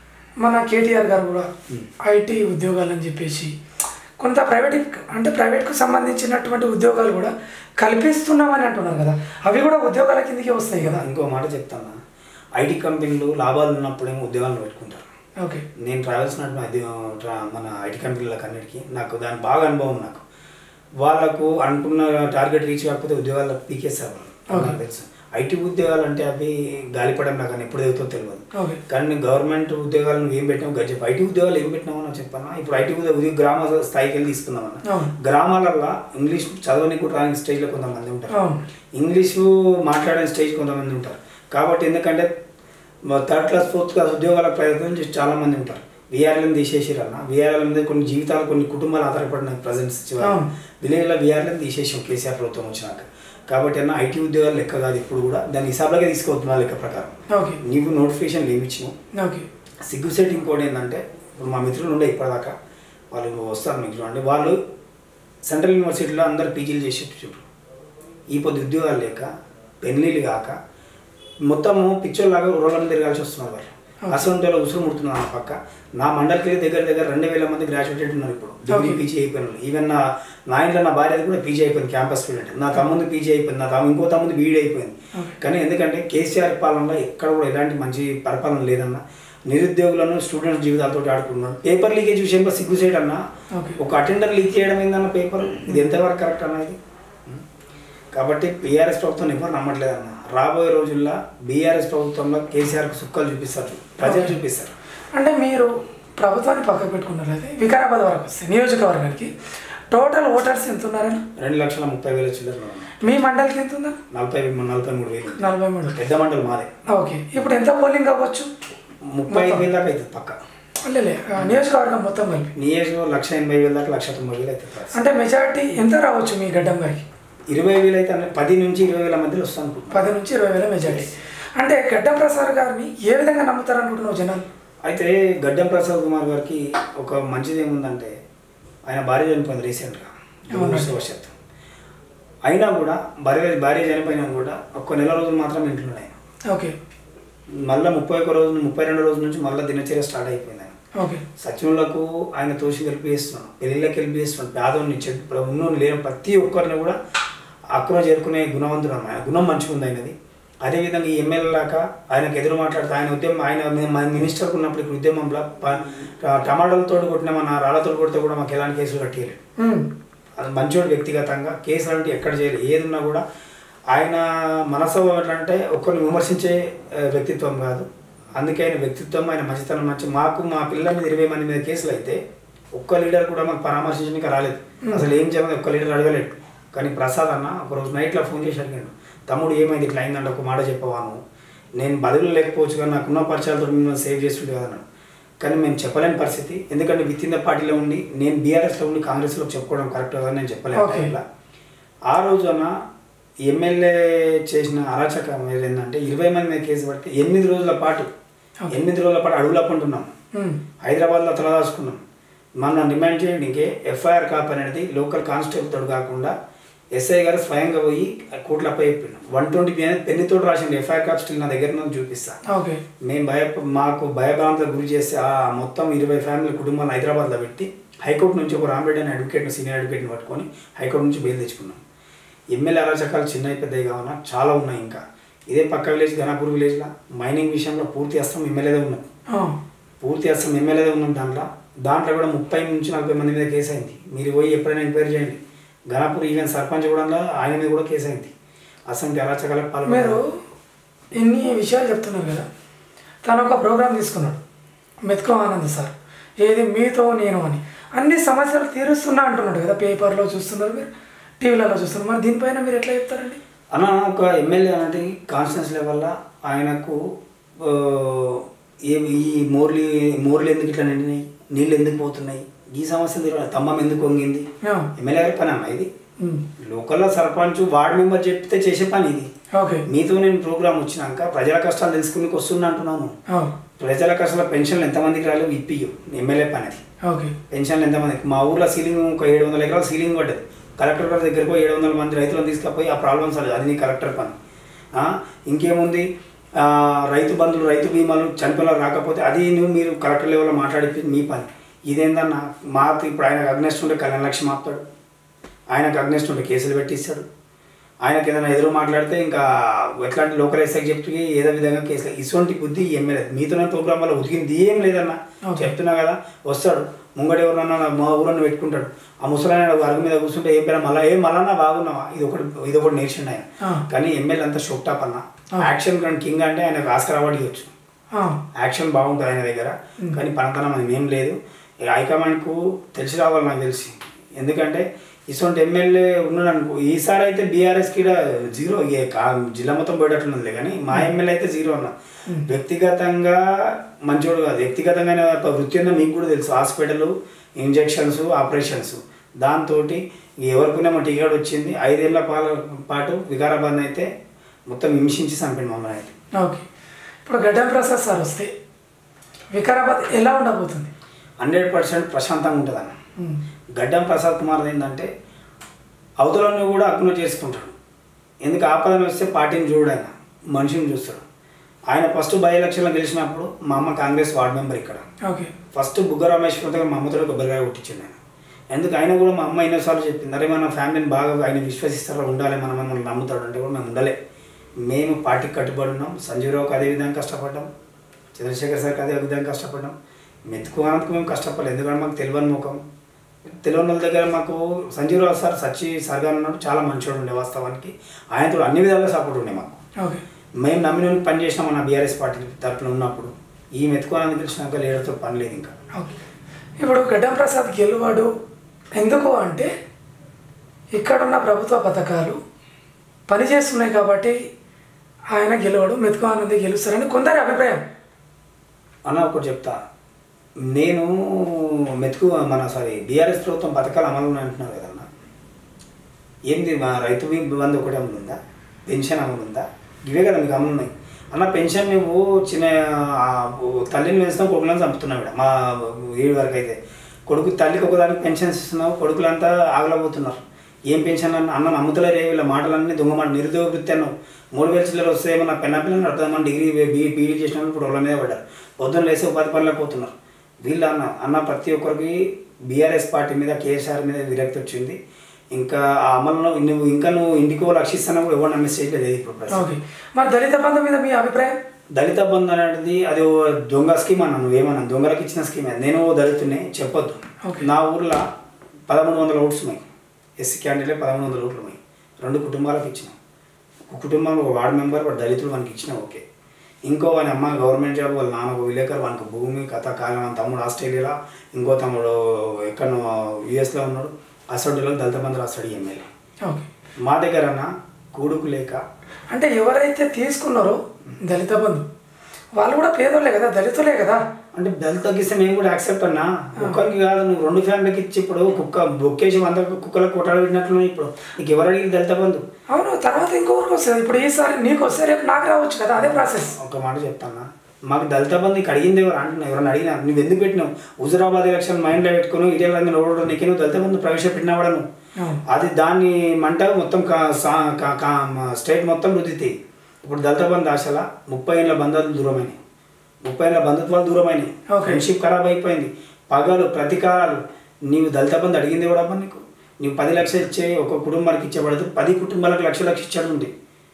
మన కేటీఆర్ గారు కూడా ఐటీ ఉద్యోగాలని చెప్పేసి కొంత ప్రైవేట్ అంటే ప్రైవేట్కు సంబంధించినటువంటి ఉద్యోగాలు కూడా కల్పిస్తున్నామని అంటున్నారు కదా అవి కూడా ఉద్యోగాల కిందకి వస్తాయి కదా ఇంకో మాట చెప్తాను ఐటీ కంపెనీలు లాభాలు ఉన్నప్పుడేమో ఉద్యోగాలు పెట్టుకుంటారు ఓకే నేను ట్రావెల్స్ నడిపిన అది ట్రా- మన ఐటీ కంపెనీలకు అన్నిటికీ నాకు దాని బాగా అనుభవం నాకు వాళ్ళకు అనుకున్న టార్గెట్ రీచ్ కాకపోతే ఉద్యోగాలు పీకేస్తారు వాళ్ళు నాకు తెలుసు ఐటీ ఉద్యోగాలు అంటే అవి గాలిపడం నాకు అని ఎప్పుడు అవుతుందో తెలియదు ఓకే కానీ నేను గవర్నమెంట్ ఉద్యోగాలు నువ్వు ఏం పెట్టినావు గది చెప్పు ఐటీ ఉద్యోగాలు ఏం పెట్టినావు అని చెప్పన్నా ఇప్పుడు ఐటీ ఉద్యోగ ఉద్యోగ గ్రామ స్థాయికి వెళ్ళి తీసుకుందామన్న అవును గ్రామాలల్లో ఇంగ్లీష్ చదవని కూడా రాని స్టేజ్లో కొంతమంది ఉంటారు అవును ఇంగ్లీషు మాట్లాడే స్టేజ్ కొంతమంది ఉంటారు కాబట్టి ఎందుకంటే థర్డ్ క్లాస్ ఫోర్త్ క్లాస్ ఉద్యోగాల ప్రయత్నం చేసి చాలా మంది ఉంటారు విఆర్ఎల్ని తీసేసారు అన్న విఆర్ఎల్ మీద కొన్ని జీవితాలు కొన్ని కుటుంబాలు ఆధారపడిన ప్రజెంట్ అవును. విలేజ్లో విఆర్ఎల్ని తీసేసాం కేసీఆర్ ప్రభుత్వం వచ్చినాక కాబట్టి అన్న ఐటీ ఉద్యోగాలు లెక్క కాదు ఇప్పుడు కూడా దాన్ని హిసాబ్లాగే తీసుకొస్తున్నా లెక్క ప్రకారం ఓకే నీకు నోటిఫికేషన్ ఏమి ఇచ్చినావు ఓకే సిగ్గుసెట్ ఇంకోటి ఏంటంటే ఇప్పుడు మా మిత్రులు ఉండే ఇప్పటిదాకా వాళ్ళు వస్తారు మీకు చూడండి వాళ్ళు సెంట్రల్ యూనివర్సిటీలో అందరు పీజీలు చేసి చూడు ఈ పొద్దు ఉద్యోగాలు లేక పెళ్ళిళ్ళు కాక మొత్తము పిక్చర్లాగా రోడ్ల తిరగాల్సి వస్తున్నారు వాళ్ళు అసలు ఉసురు ముడుతున్నారు నా పక్క నా మండలికి దగ్గర దగ్గర రెండు వేల మంది గ్రాడ్యుయేటెడ్ ఉన్నారు ఇప్పుడు డిగ్రీ Okay. పీజీ అయిపోయిన వాళ్ళు. ఈవెన్ నా నా ఇంట్లో నా భార్య కూడా పీజీ అయిపోయింది క్యాంపస్ స్టూడెంట్ నా తమ్ముంది పీజీ అయిపోయింది నా తమ్ము ఇంకో తమ్ముంది బీఈడీ అయిపోయింది Okay. కానీ ఎందుకంటే కేసీఆర్ పాలనలో ఎక్కడ కూడా ఎలాంటి మంచి పరిపాలన లేదన్న నిరుద్యోగులను స్టూడెంట్స్ జీవితాలతో ఆడుకున్నాడు పేపర్ లీకేజ్ విషయంలో సిగ్గు చేయడం అన్న ఓకే ఒక అటెండర్ లీక్ చేయడం ఏందన్న పేపర్ ఇది ఎంతవరకు కరెక్ట్ అన్న ఇది కాబట్టి బీఆర్ఎస్ ప్రభుత్వం ఎవరు నమ్మట్లేదన్న రాబోయే రోజుల్లో బీఆర్ఎస్ ప్రభుత్వంలో కేసీఆర్కి సుక్కలు చూపిస్తారు ప్రజలు Okay. చూపిస్తారు అంటే మీరు ప్రభుత్వాన్ని పక్కకు పెట్టుకున్నారు అయితే వికారాబాద్ వరకు వస్తే నియోజకవర్గానికి టోటల్ ఓటర్స్ ఎంత ఉన్నారని రెండు లక్షల ముప్పై వేల చిల్లర మీ మండలికి ఎంత ఉందా నలభై నలభై మూడు వేలు నలభై మూడు పెద్ద మండలి మాదే ఓకే ఇప్పుడు ఎంత పోలింగ్ అవ్వచ్చు ముప్పై ఐదు వేల దాకా అవుతుంది పక్క లేలే ఆ, నియోజకవర్గం మొత్తం కలిపి నియోజకవర్గం లక్ష ఎనభై వేల దాకా లక్ష తొంభై వేలు అవుతుంది price. అంటే మెజారిటీ ఎంత రావచ్చు మీ గడ్డం గారికి ఇరవై వేలు అయితే అన్న- పది నుంచి ఇరవై వేల మధ్యలో వస్తాను అనుకుంటున్నాను పది నుంచి ఇరవై వేల మెజారిటీ అంటే గడ్డం ప్రసాద్ గారిని ఏ విధంగా నమ్ముతారు అనుకుంటున్నావు జనాలు అయితే గడ్డం ప్రసాద్ కుమార్ గారికి ఒక మంచిది ఏముందంటే ఆయన భార్య చనిపోయింది రీసెంట్గా అవునా? దురదృష్టవశాత్తు అయినా కూడా భార్య భార్య చనిపోయినా కూడా ఒక్క నెల రోజులు మాత్రం ఇంట్లో ఉన్నాయి ఓకే మళ్ళీ ముప్పై ఒక్క రోజు ముప్పై రెండు రోజుల నుంచి మళ్ళీ దినచర్య స్టార్ట్ అయిపోయింది ఆయన ఓకే సచివులకు ఆయన తోసి కలిపి చేస్తున్నాడు పెళ్ళిళ్ళకి కలిపి చేస్తున్నాడు పేదోని చెడు ఉన్నోని లేని ప్రతి ఒక్కరిని కూడా అక్కున చేరుకునే గుణవంతుడు అన్న. ఆయన గుణం మంచిగా ఉంది ఆయనది అదేవిధంగా ఈ ఎమ్మెల్యే లాగా ఆయనకు ఎదురు మాట్లాడుతూ ఆయన ఉద్యమం ఆయన మన మినిస్టర్కి ఉన్నప్పుడు ఇక్కడ ఉద్యమంలో ప- టమాటాలతో కొట్టిన మన రాళ్ళతో కొడితే కూడా మాకు ఎలాంటి కేసులు కట్టేయలేదు ఉమ్. అది మంచోడు వ్యక్తిగతంగా కేసులు అంటే ఎక్కడ చేయలేదు ఏది ఉన్నా కూడా ఆయన మనసు అంటే ఒక్కరిని విమర్శించే ఆ, వ్యక్తిత్వం కాదు అందుకే ఆయన వ్యక్తిత్వం ఆయన మంచితనం మంచి మాకు మా పిల్లల మీద ఇరవై మంది మీద కేసులు అయితే ఒక్క లీడర్ కూడా మాకు పరామర్శించడానికి రాలేదు అసలు ఏం చేయమని ఒక్క లీడర్ అడగలేదు కానీ ప్రసాద్ అన్న ఒకరోజు నైట్లో ఫోన్ చేసి అడిగాడు తమ్ముడు ఏమైంది ఇట్లా అయిందంటే ఒక మాట చెప్పవా నువ్వు నేను బదులు లేకపోవచ్చు కానీ నాకున్న పరిచయాలతో మిమ్మల్ని సేవ్ చేస్తుండే కదా అన్నాడు కానీ మేము చెప్పలేని పరిస్థితి ఎందుకంటే విత్ ఇన్ ద పార్టీలో ఉండి నేను బీఆర్ఎస్లో ఉండి కాంగ్రెస్లో చెప్పుకోవడం కరెక్ట్ కదా నేను చెప్పలేను Okay. ఇట్లా ఆ రోజున ఎమ్మెల్యే చేసిన అరాచకం ఏంటంటే ఇరవై మంది మీద కేసు పడితే ఎనిమిది రోజుల పాటు Okay. ఎనిమిది రోజుల పాటు అడుగులా ఉంటున్నాం ఉమ్. హైదరాబాద్లో తలదాచుకున్నాం మనం డిమాండ్ చేయడానికి ఎఫ్ఐఆర్ కాపీ అనేది లోకల్ కానిస్టేబుల్ తోడు కాకుండా ఎస్ఐ గారు స్వయంగా పోయి కోట్లపై చెప్పిండు వన్ ట్వంటీ పెన్నుతో రాసిండు ఎఫ్ఐఆర్ కాపీ స్టిల్ నా దగ్గర నుంచి చూపిస్తా ఓకే మేము భయ మాకు భయభ్రాంతులకు గురి చేసి ఆ మొత్తం ఇరవై ఫ్యామిలీ కుటుంబాలను హైదరాబాద్లో పెట్టి హైకోర్టు నుంచి ఒక రాంబెడ్డి అనే అడ్వకేట్ని సీనియర్ అడ్వకేట్ని పట్టుకొని హైకోర్టు నుంచి బెయిల్ తెచ్చుకున్నాం ఎమ్మెల్యే అరాచకాలు చిన్నవి పెద్దవి కావున చాలా ఉన్నాయి ఇంకా ఇదే పక్క విలేజ్ ఘనాపూర్ విలేజ్లో మైనింగ్ విషయంలో పూర్తి అస్తం ఎమ్మెల్యేదే ఉన్నాం ఆ. పూర్తి అస్తం ఎమ్మెల్యేదే ఉన్నాం దాంట్లో దాంట్లో కూడా ముప్పై నుంచి నలభై మంది మీద కేసు అయింది మీరు పోయి ఎప్పుడైనా ఎంక్వైరీ చేయండి ఘనాపూర్ ఈవెన్ సర్పంచ్ కూడా ఆయన మీద కూడా కేసు అయింది అసలు అరాచకాలకు మీరు పాల్గొన్నారు ఇన్ని విషయాలు చెప్తున్నారు కదా తను ఒక ప్రోగ్రామ్ తీసుకున్నాడు మెతుకో ఆనంద్ సార్ ఏది మీతో నేను అని అన్ని సమస్యలు తీరుస్తున్నా అంటున్నాడు కదా పేపర్లో చూస్తున్నారు మీరు టీవీలలో చూస్తున్నారు మరి దీనిపైన మీరు ఎట్లా చెప్తారండి అన్న ఒక ఎమ్మెల్యే అనేది కాన్స్టిట్యూన్స్ లెవెల్లో ఆయనకు ఆ, ఏ ఈ మోర్లు మోర్లు ఎందుకు ఇట్లా నిండినాయి నీళ్ళు ఎందుకు పోతున్నాయి ఈ సమస్య తెలియదు తమ్మం ఎందుకు వంగింది ఆ, ఎమ్మెల్యే గారి పని అన్న ఇది ఉమ్, లోకల్లో సర్పంచ్ వార్డు మెంబర్ చెప్తే చేసే పని ఇది ఓకే మీతో నేను ప్రోగ్రామ్ వచ్చినాక ప్రజల కష్టాలు తెలుసుకుని వస్తున్నా అంటున్నాను ఆ, ప్రజల కష్టాల పెన్షన్లు ఎంతమందికి రాలేవు ఇప్పియు ఎమ్మెల్యే పని అది ఓకే పెన్షన్లు ఎంతమందికి మా ఊర్లో సీలింగ్ ఒక ఏడు వందల ఎకరాలు సీలింగ్ పడ్డది కలెక్టర్ గారి దగ్గరకు ఏడు వందల మంది రైతులను తీసుకుపోయి ఆ ప్రాబ్లమ్స్ అది అది నీ కలెక్టర్ పని ఆ, ఇంకేముంది ఆ, రైతు బంధువులు రైతు బీమాలు చనిపోయిన రాకపోతే అది నువ్వు మీరు కలెక్టర్ లెవెల్లో మాట్లాడి మీ పని ఇదేందన్నా మా ఇప్పుడు ఆయనకు అగ్నెస్ట్ ఉంటే కళ్యాణ లక్ష్యం ఆపుతాడు ఆయనకు అగ్నెస్ట్ ఉంటే కేసులు పెట్టిస్తాడు ఆయనకి ఏదైనా ఎదురు మాట్లాడితే ఇంకా ఎట్లాంటి లోకల్ ఎగ్జెక్టివ్కి ఏదో విధంగా కేసులు ఇటువంటి బుద్ధి ఎమ్మెల్యే మీతోనే ప్రోగ్రామ్ వల్ల ఉతికింది ఏం లేదన్న Okay. చెప్తున్నా కదా వస్తాడు ముంగడు ఎవరన్నా మా ఊరನ್ನು పెట్టుకుంటాడు ఆ ముసలాయన అరుగు మీద కూర్చుంటే ఏం పేరు మళ్ళీ ఏం మళ్ళా బాగున్నావా ఇది ఒకటి ఇది ఒకటి నేర్చిండు ఆయన ఆ. కానీ ఎమ్మెల్యే అంతా షోక్ టాప్ అన్న ఆ. యాక్షన్ కానీ కింగ్ అంటే ఆయనకు ఆస్కర్ అవార్డు ఇవ్వచ్చు ఆ, యాక్షన్ బాగుంటుంది ఆయన దగ్గర కానీ పనతనం అది ఏం లేదు ఇక హైకమాండ్కు తెలిసి రావాలి నాకు తెలిసి ఎందుకంటే ఇటువంటి ఎమ్మెల్యే ఉన్నాడు అనుకో ఈసారి అయితే బీఆర్ఎస్కి జీరో ఇక కా- జిల్లా మొత్తం పోయేటట్లుంది కానీ మా ఎమ్మెల్యే అయితే జీరో అన్న వ్యక్తిగతంగా మంచోడు కాదు వ్యక్తిగతంగా ఆయన యొక్క వృత్తి ఉందో మీకు కూడా తెలుసు హాస్పిటల్ ఇంజెక్షన్స్ ఆపరేషన్స్ దాంతో ఎవరికైనా మా టీకాడు వచ్చింది ఐదేళ్ల పాల పాటు వికారాబాద్ అయితే మొత్తం హింసించి చంపింది మమ్మల్ని అయితే ఓకే ఇప్పుడు గడ్డం ప్రసాద్ సార్ వస్తే వికారాబాద్ ఎలా ఉండబోతుంది హండ్రెడ్ పర్సెంట్ ప్రశాంతంగా ఉంటుంది అన్న ఉమ్, గడ్డం ప్రసాద్ కుమార్ ఏంటంటే అవతలని కూడా అక్కున చేసుకుంటాడు ఎందుకు ఆపదని వస్తే పార్టీని చూడు ఆయన మనిషిని చూస్తాడు ఆయన ఫస్ట్ బై ఎలక్షన్లో గెలిచినప్పుడు మా అమ్మ కాంగ్రెస్ వార్డు మెంబర్ ఇక్కడ ఓకే ఫస్ట్ బుగ్గ రమేష్ దగ్గర మా అమ్మతో కొబ్బరికాయ కొట్టించింది ఆయన ఎందుకు ఆయన కూడా మా అమ్మ ఎన్నోసార్లు చెప్పింది అరే మన ఫ్యామిలీని బాగా ఆయన విశ్వసిస్తారో ఉండాలి మనం మనల్ని నమ్ముతాడు అంటే కూడా మేము ఉండలే మేము పార్టీకి కట్టుబడి ఉన్నాం సంజీవ్ రావుకి అదే విధంగా కష్టపడ్డాం చంద్రశేఖర్ సార్కి అదే విధంగా కష్టపడ్డాం మెతుకున్నందుకు మేము కష్టపడలేదు ఎందుకంటే మాకు తెలియని ముఖం తెలియని వాళ్ళ దగ్గర మాకు సంజీవ్ రావు సార్ సచి సార్ గారు ఉన్నాడు చాలా మంచివాడు ఉండే వాస్తవానికి ఆయనతో అన్ని విధాలుగా సపోర్ట్ ఉండే మాకు ఓకే మేము నమ్మిన పని చేసినాం మన బీఆర్ఎస్ పార్టీ తరఫున ఉన్నప్పుడు ఈ మెతుకోవాలని తెలిసినాక లీడర్తో పని లేదు ఇంకా ఓకే ఇప్పుడు గడ్డం ప్రసాద్ గెలువాడు ఎందుకు అంటే ఇక్కడున్న ప్రభుత్వ పథకాలు పనిచేస్తున్నాయి కాబట్టి ఆయన గెలవడు మెతుకు ఆనంది గెలుస్తారని కొందరి అభిప్రాయం అన్న ఒకటి చెప్తా నేను మెతుకు మన సారీ బీఆర్ఎస్ ప్రభుత్వం పథకాలు అమలు ఉన్నాయి అంటున్నారు కదన్నా ఏంది మా రైతు బీ- బంధు ఒకటి అమలు ఉందా పెన్షన్ అమలు ఉందా ఇవే కదా మీకు అమలు ఉన్నాయి అన్న పెన్షన్ నువ్వు చిన్న ఆ, తల్లిని పెంచుతాం కొడుకులను చంపుతున్నావు ఇక్కడ మా ఏడు వరకు అయితే కొడుకు తల్లికి ఒకదానికి పెన్షన్స్ ఇస్తున్నావు కొడుకులంతా ఆగలబోతున్నారు ఏం పెన్షన్ అన్న అన్న నమ్ముతలేరే వీళ్ళ మాటలన్నీ దొంగ మాట నిరుద్యోగ వృత్తి అన్నావు మూడు వేల చిల్లర వస్తే ఏమన్నా పెన్న పిల్లలు నడుపుదామని డిగ్రీ బీ బీఈడీ చేసిన వాళ్ళు ఇప్పుడు వాళ్ళ మీద పడ్డారు పొద్దున్న లేసి ఉపాధి పనులకు పోతున్నారు వీళ్ళు అన్న అన్న ప్రతి ఒక్కరికి బీఆర్ఎస్ పార్టీ మీద కేసీఆర్ మీద విరక్తి వచ్చింది ఇంకా ఆ అమలులో నువ్వు ఇంకా నువ్వు ఇంటికో లక్షిస్తున్నా కూడా ఎవరు నమ్మే స్టేజ్ లేదు ఇప్పుడు ప్రస్తుతం. ఓకే మరి దళిత బంధు మీద మీ అభిప్రాయం దళిత బంధు అనేది అది ఓ దొంగ స్కీమ్ అన్న నువ్వేమన్నా దొంగలకు ఇచ్చిన స్కీమ్ అది నేను ఓ దళితున్నే చెప్పొద్దు Okay. నా ఊర్లో పదమూడు వందల ఓట్స్ ఉన్నాయి ఎస్సీ క్యాండిడేట్ పదమూడు వందల ఓట్లు ఉన్నాయి రెండు కుటుంబాలకు ఇచ్చినాం ఒక కుటుంబంలో ఒక వార్డు మెంబర్ వాడు దళితుడు వానికి ఇచ్చిన ఓకే ఇంకో వాని అమ్మ గవర్నమెంట్ జాబ్ వాళ్ళ నాన్న ఒక విలేకర్ వానికి భూమి కథ కాలం వాని తమ్ముడు ఆస్ట్రేలియాలో ఇంకో తమ్ముడు ఎక్కడో యూఎస్లో ఉన్నాడు అసడులో దళిత బంధు రాస్తాడు ఈ ఎమ్మెల్యే ఓకే మా దగ్గర అన్న కూడుకు లేక అంటే ఎవరైతే తీసుకున్నారో దళిత బంధు వాళ్ళు కూడా పేదోళ్ళే కదా దళితులే కదా అంటే దళిత తగ్గిస్తే మేము కూడా యాక్సెప్ట్ అన్నా ఒక్కరికి కాదు నువ్వు రెండు ఫ్యామిలీకి ఇచ్చి ఇప్పుడు కుక్క బొక్కేసి వంద కుక్కలకు కొట్టాడు పెట్టినట్లు ఇప్పుడు నీకు ఎవరు అడిగి దళిత బంధు అవును తర్వాత ఇంకొకరికి వస్తుంది ఇప్పుడు ఈసారి నీకు వస్తే రేపు నాకు రావచ్చు కదా అదే ప్రాసెస్ ఒక మాట చెప్తానా మాకు దళిత బంధు నీకు అడిగింది ఎవరు అంటున్నావు ఎవరైనా అడిగినా నువ్వు ఎందుకు పెట్టినావు హుజురాబాద్ ఎలక్షన్ మైండ్లో పెట్టుకుని ఇటీవల రంగం ఓడడం నీకు నువ్వు దళిత బంధు ప్రవేశపెట్టినా కూడా నువ్వు అవును. అది దాన్ని మంట మొత్తం కా- సా- కా- కా- మ- స్టేట్ మొత్తం రుద్దితే ఇప్పుడు దళిత బంధు ఆశల ముప్పై ఏళ్ళ బంధాలు దూరమైనవి ముప్పై ఏళ్ళ బంధుత్వాలు దూరమైనవి Okay. ఫ్రెండ్షిప్ ఖరాబ్ అయిపోయింది పగలు ప్రతీకారాలు నీవు దళిత బంధు అడిగింది కూడా నీకు నీవు పది లక్షలు ఇచ్చే ఒక కుటుంబానికి ఇచ్చేపడదు పది కుటుంబాలకు లక్ష లక్ష ఇచ్చాడు ఉంది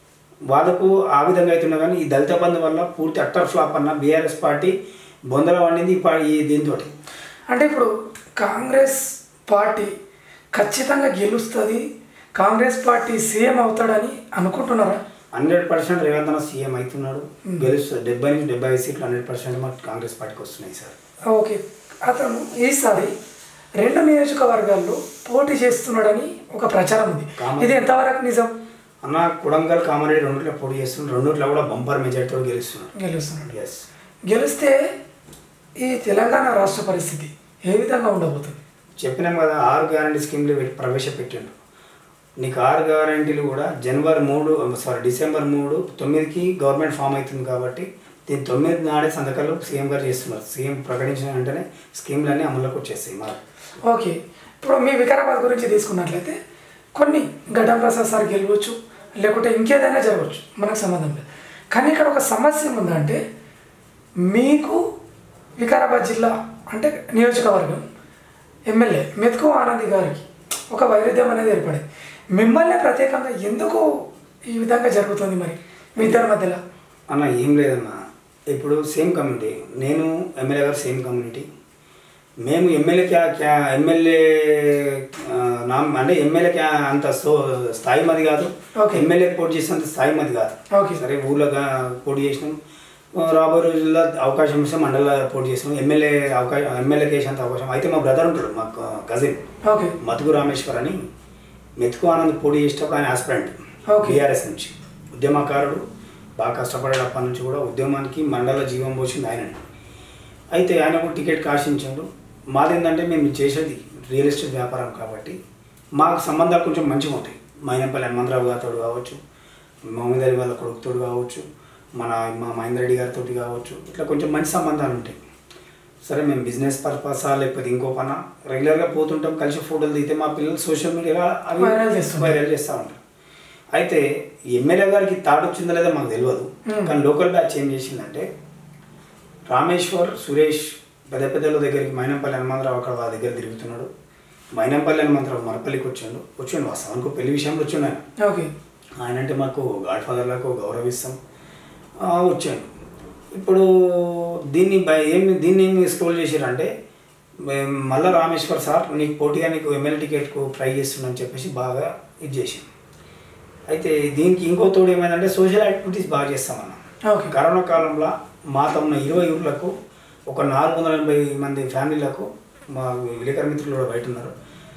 వాళ్ళకు ఆ విధంగా అవుతున్నా కానీ ఈ దళిత బంధు వల్ల పూర్తి అట్టర్ ఫ్లాప్ అన్న బీఆర్ఎస్ పార్టీ బొందల వండింది ఈ పా- ఈ దీంతో అంటే ఇప్పుడు కాంగ్రెస్ పార్టీ ఖచ్చితంగా గెలుస్తుంది కాంగ్రెస్ పార్టీ సీఎం అవుతాడని అనుకుంటున్నారా హండ్రెడ్ పర్సెంట్ రేవంత్ అన్న సీఎం అవుతున్నాడు గెలుస్తుంది డెబ్బై నుంచి డెబ్బై ఐదు సీట్లు హండ్రెడ్ పర్సెంట్ మాకు కాంగ్రెస్ పార్టీకి వస్తున్నాయి సార్ ఓకే అతను ఈసారి రెండు నియోజకవర్గాల్లో పోటీ చేస్తున్నాడని ఒక ప్రచారం ఉంది కామన్. ఇది ఎంతవరకు నిజం అన్న కుడంగల్ కామారెడ్డి రెండుట్లో పోటీ చేస్తున్నాడు రెండుట్లో కూడా బంపర్ మెజార్టీతో గెలుస్తున్నాడు గెలుస్తున్నాడు ఎస్ గెలిస్తే ఈ తెలంగాణ రాష్ట్ర పరిస్థితి ఏ విధంగా ఉండబోతుంది చెప్పినాం కదా ఆరు గ్యారంటీ స్కీమ్లు పెట్టి ప్రవేశపెట్టిండు నీకు ఆరు గ్యారంటీలు కూడా జనవరి మూడు సారీ డిసెంబర్ మూడు తొమ్మిదికి గవర్నమెంట్ ఫామ్ అవుతుంది కాబట్టి దీని తొమ్మిది నాడే సంతకాలు సీఎం గారు చేస్తున్నారు సీఎం ప్రకటించిన వెంటనే స్కీమ్లన్నీ అమల్లోకి వచ్చేస్తాయి మరి ఓకే ఇప్పుడు మీ వికారాబాద్ గురించి తీసుకున్నట్లయితే కొన్ని గడ్డం ప్రసాద్ సార్ గెలవచ్చు లేకుంటే ఇంకేదైనా జరగవచ్చు మనకు సంబంధం లేదు కానీ ఇక్కడ ఒక సమస్య ఉందంటే మీకు వికారాబాద్ జిల్లా అంటే నియోజకవర్గం ఎమ్మెల్యే మెతుకు ఆనంద్ గారికి ఒక వైరుధ్యం అనేది ఏర్పడింది మిమ్మల్ని ప్రత్యేకంగా ఎందుకు ఈ విధంగా జరుగుతుంది మరి మీ ఇద్దరి మధ్యలో అన్న ఏం లేదన్న ఇప్పుడు సేమ్ కమ్యూనిటీ నేను ఎమ్మెల్యే గారు సేమ్ కమ్యూనిటీ మేము ఎమ్మెల్యే క్యా క్యా ఎమ్మెల్యే ఆ, నామ్ అంటే ఎమ్మెల్యే క్యా అంత సో స్థాయి మది కాదు Okay. ఎమ్మెల్యే పోటీ చేసినంత స్థాయి మది కాదు Okay. సరే ఊళ్ళో గా- పోటీ చేసినాం ఆ, రాబోయే రోజుల్లో అవకాశం ఇస్తే మండల పోటీ చేసినాం ఎమ్మెల్యే అవకాశం ఎమ్మెల్యే కేసేంత అవకాశం అయితే మా బ్రదర్ ఉంటాడు మా కజిన్ ఓకే మతుకు రామేశ్వర్ అని మెతుకు ఆనంద్ పోటీ చేసేటప్పుడు ఆయన ఆస్పిరెంట్ Okay. బీఆర్ఎస్ నుంచి ఉద్యమకారుడు బాగా కష్టపడేటప్పటి నుంచి కూడా ఉద్యమానికి మండల జీవం పోసింది ఆయనని అయితే ఆయన కూడా టికెట్ కాశించాడు మాదేంటంటే మేము చేసేది రియల్ ఎస్టేట్ వ్యాపారం కాబట్టి మాకు సంబంధాలు కొంచెం మంచిగా ఉంటాయి మైనంపల్లి హనుమంతరావు గారితో కావచ్చు మహమ్మద్ అలీ వాళ్ళ కొడుకుతో కావచ్చు మన మా మహేందర్ రెడ్డి గారితో కావచ్చు ఇట్లా కొంచెం మంచి సంబంధాలు ఉంటాయి సరే మేము బిజినెస్ పర్పసా లేకపోతే ఇంకో పన రెగ్యులర్గా పోతుంటాం కలిసి ఫోటోలు దిగితే మా పిల్లలు సోషల్ మీడియాలో అవి Viral చేస్తుంటారు. వైరల్ చేస్తూ ఉంటారు అయితే ఎమ్మెల్యే గారికి థాట్ వచ్చిందో లేదో మాకు తెలియదు Hmm. కానీ లోకల్ బ్యాచ్ ఏం చేసిందంటే రామేశ్వర్ సురేష్ పెద్ద పెద్దల దగ్గరికి మైనంపల్లి హనుమంతరావు అక్కడ వాళ్ళ దగ్గర తిరుగుతున్నాడు మైనంపల్లి హనుమంతరావు మరపల్లికి వచ్చాడు వచ్చాడు వాస్తవానికి పెళ్లి విషయంలో వచ్చాడు ఆయన ఓకే ఆయన అంటే మాకు గాడ్ ఫాదర్లకు గౌరవిస్తాం ఆ, వచ్చాడు ఇప్పుడు దీన్ని బై ఏమి దీన్ని ఏమి స్క్రోల్ చేశారంటే మేము మళ్ళా రామేశ్వర్ సార్ నీకు పోటీగా నీకు ఎమ్మెల్యే టికెట్కు ట్రై చేస్తున్నాను చెప్పేసి బాగా ఇది చేసాం అయితే దీనికి ఇంకో తోడు ఏమైందంటే సోషల్ యాక్టివిటీస్ బాగా చేస్తామన్నాం ఓకే కరోనా కాలంలో మా తమ్మున ఇరవై ఊర్లకు ఒక నాలుగు వందల ఎనభై మంది ఫ్యామిలీలకు మా విలేకరు మిత్రులు కూడా బయట ఉన్నారు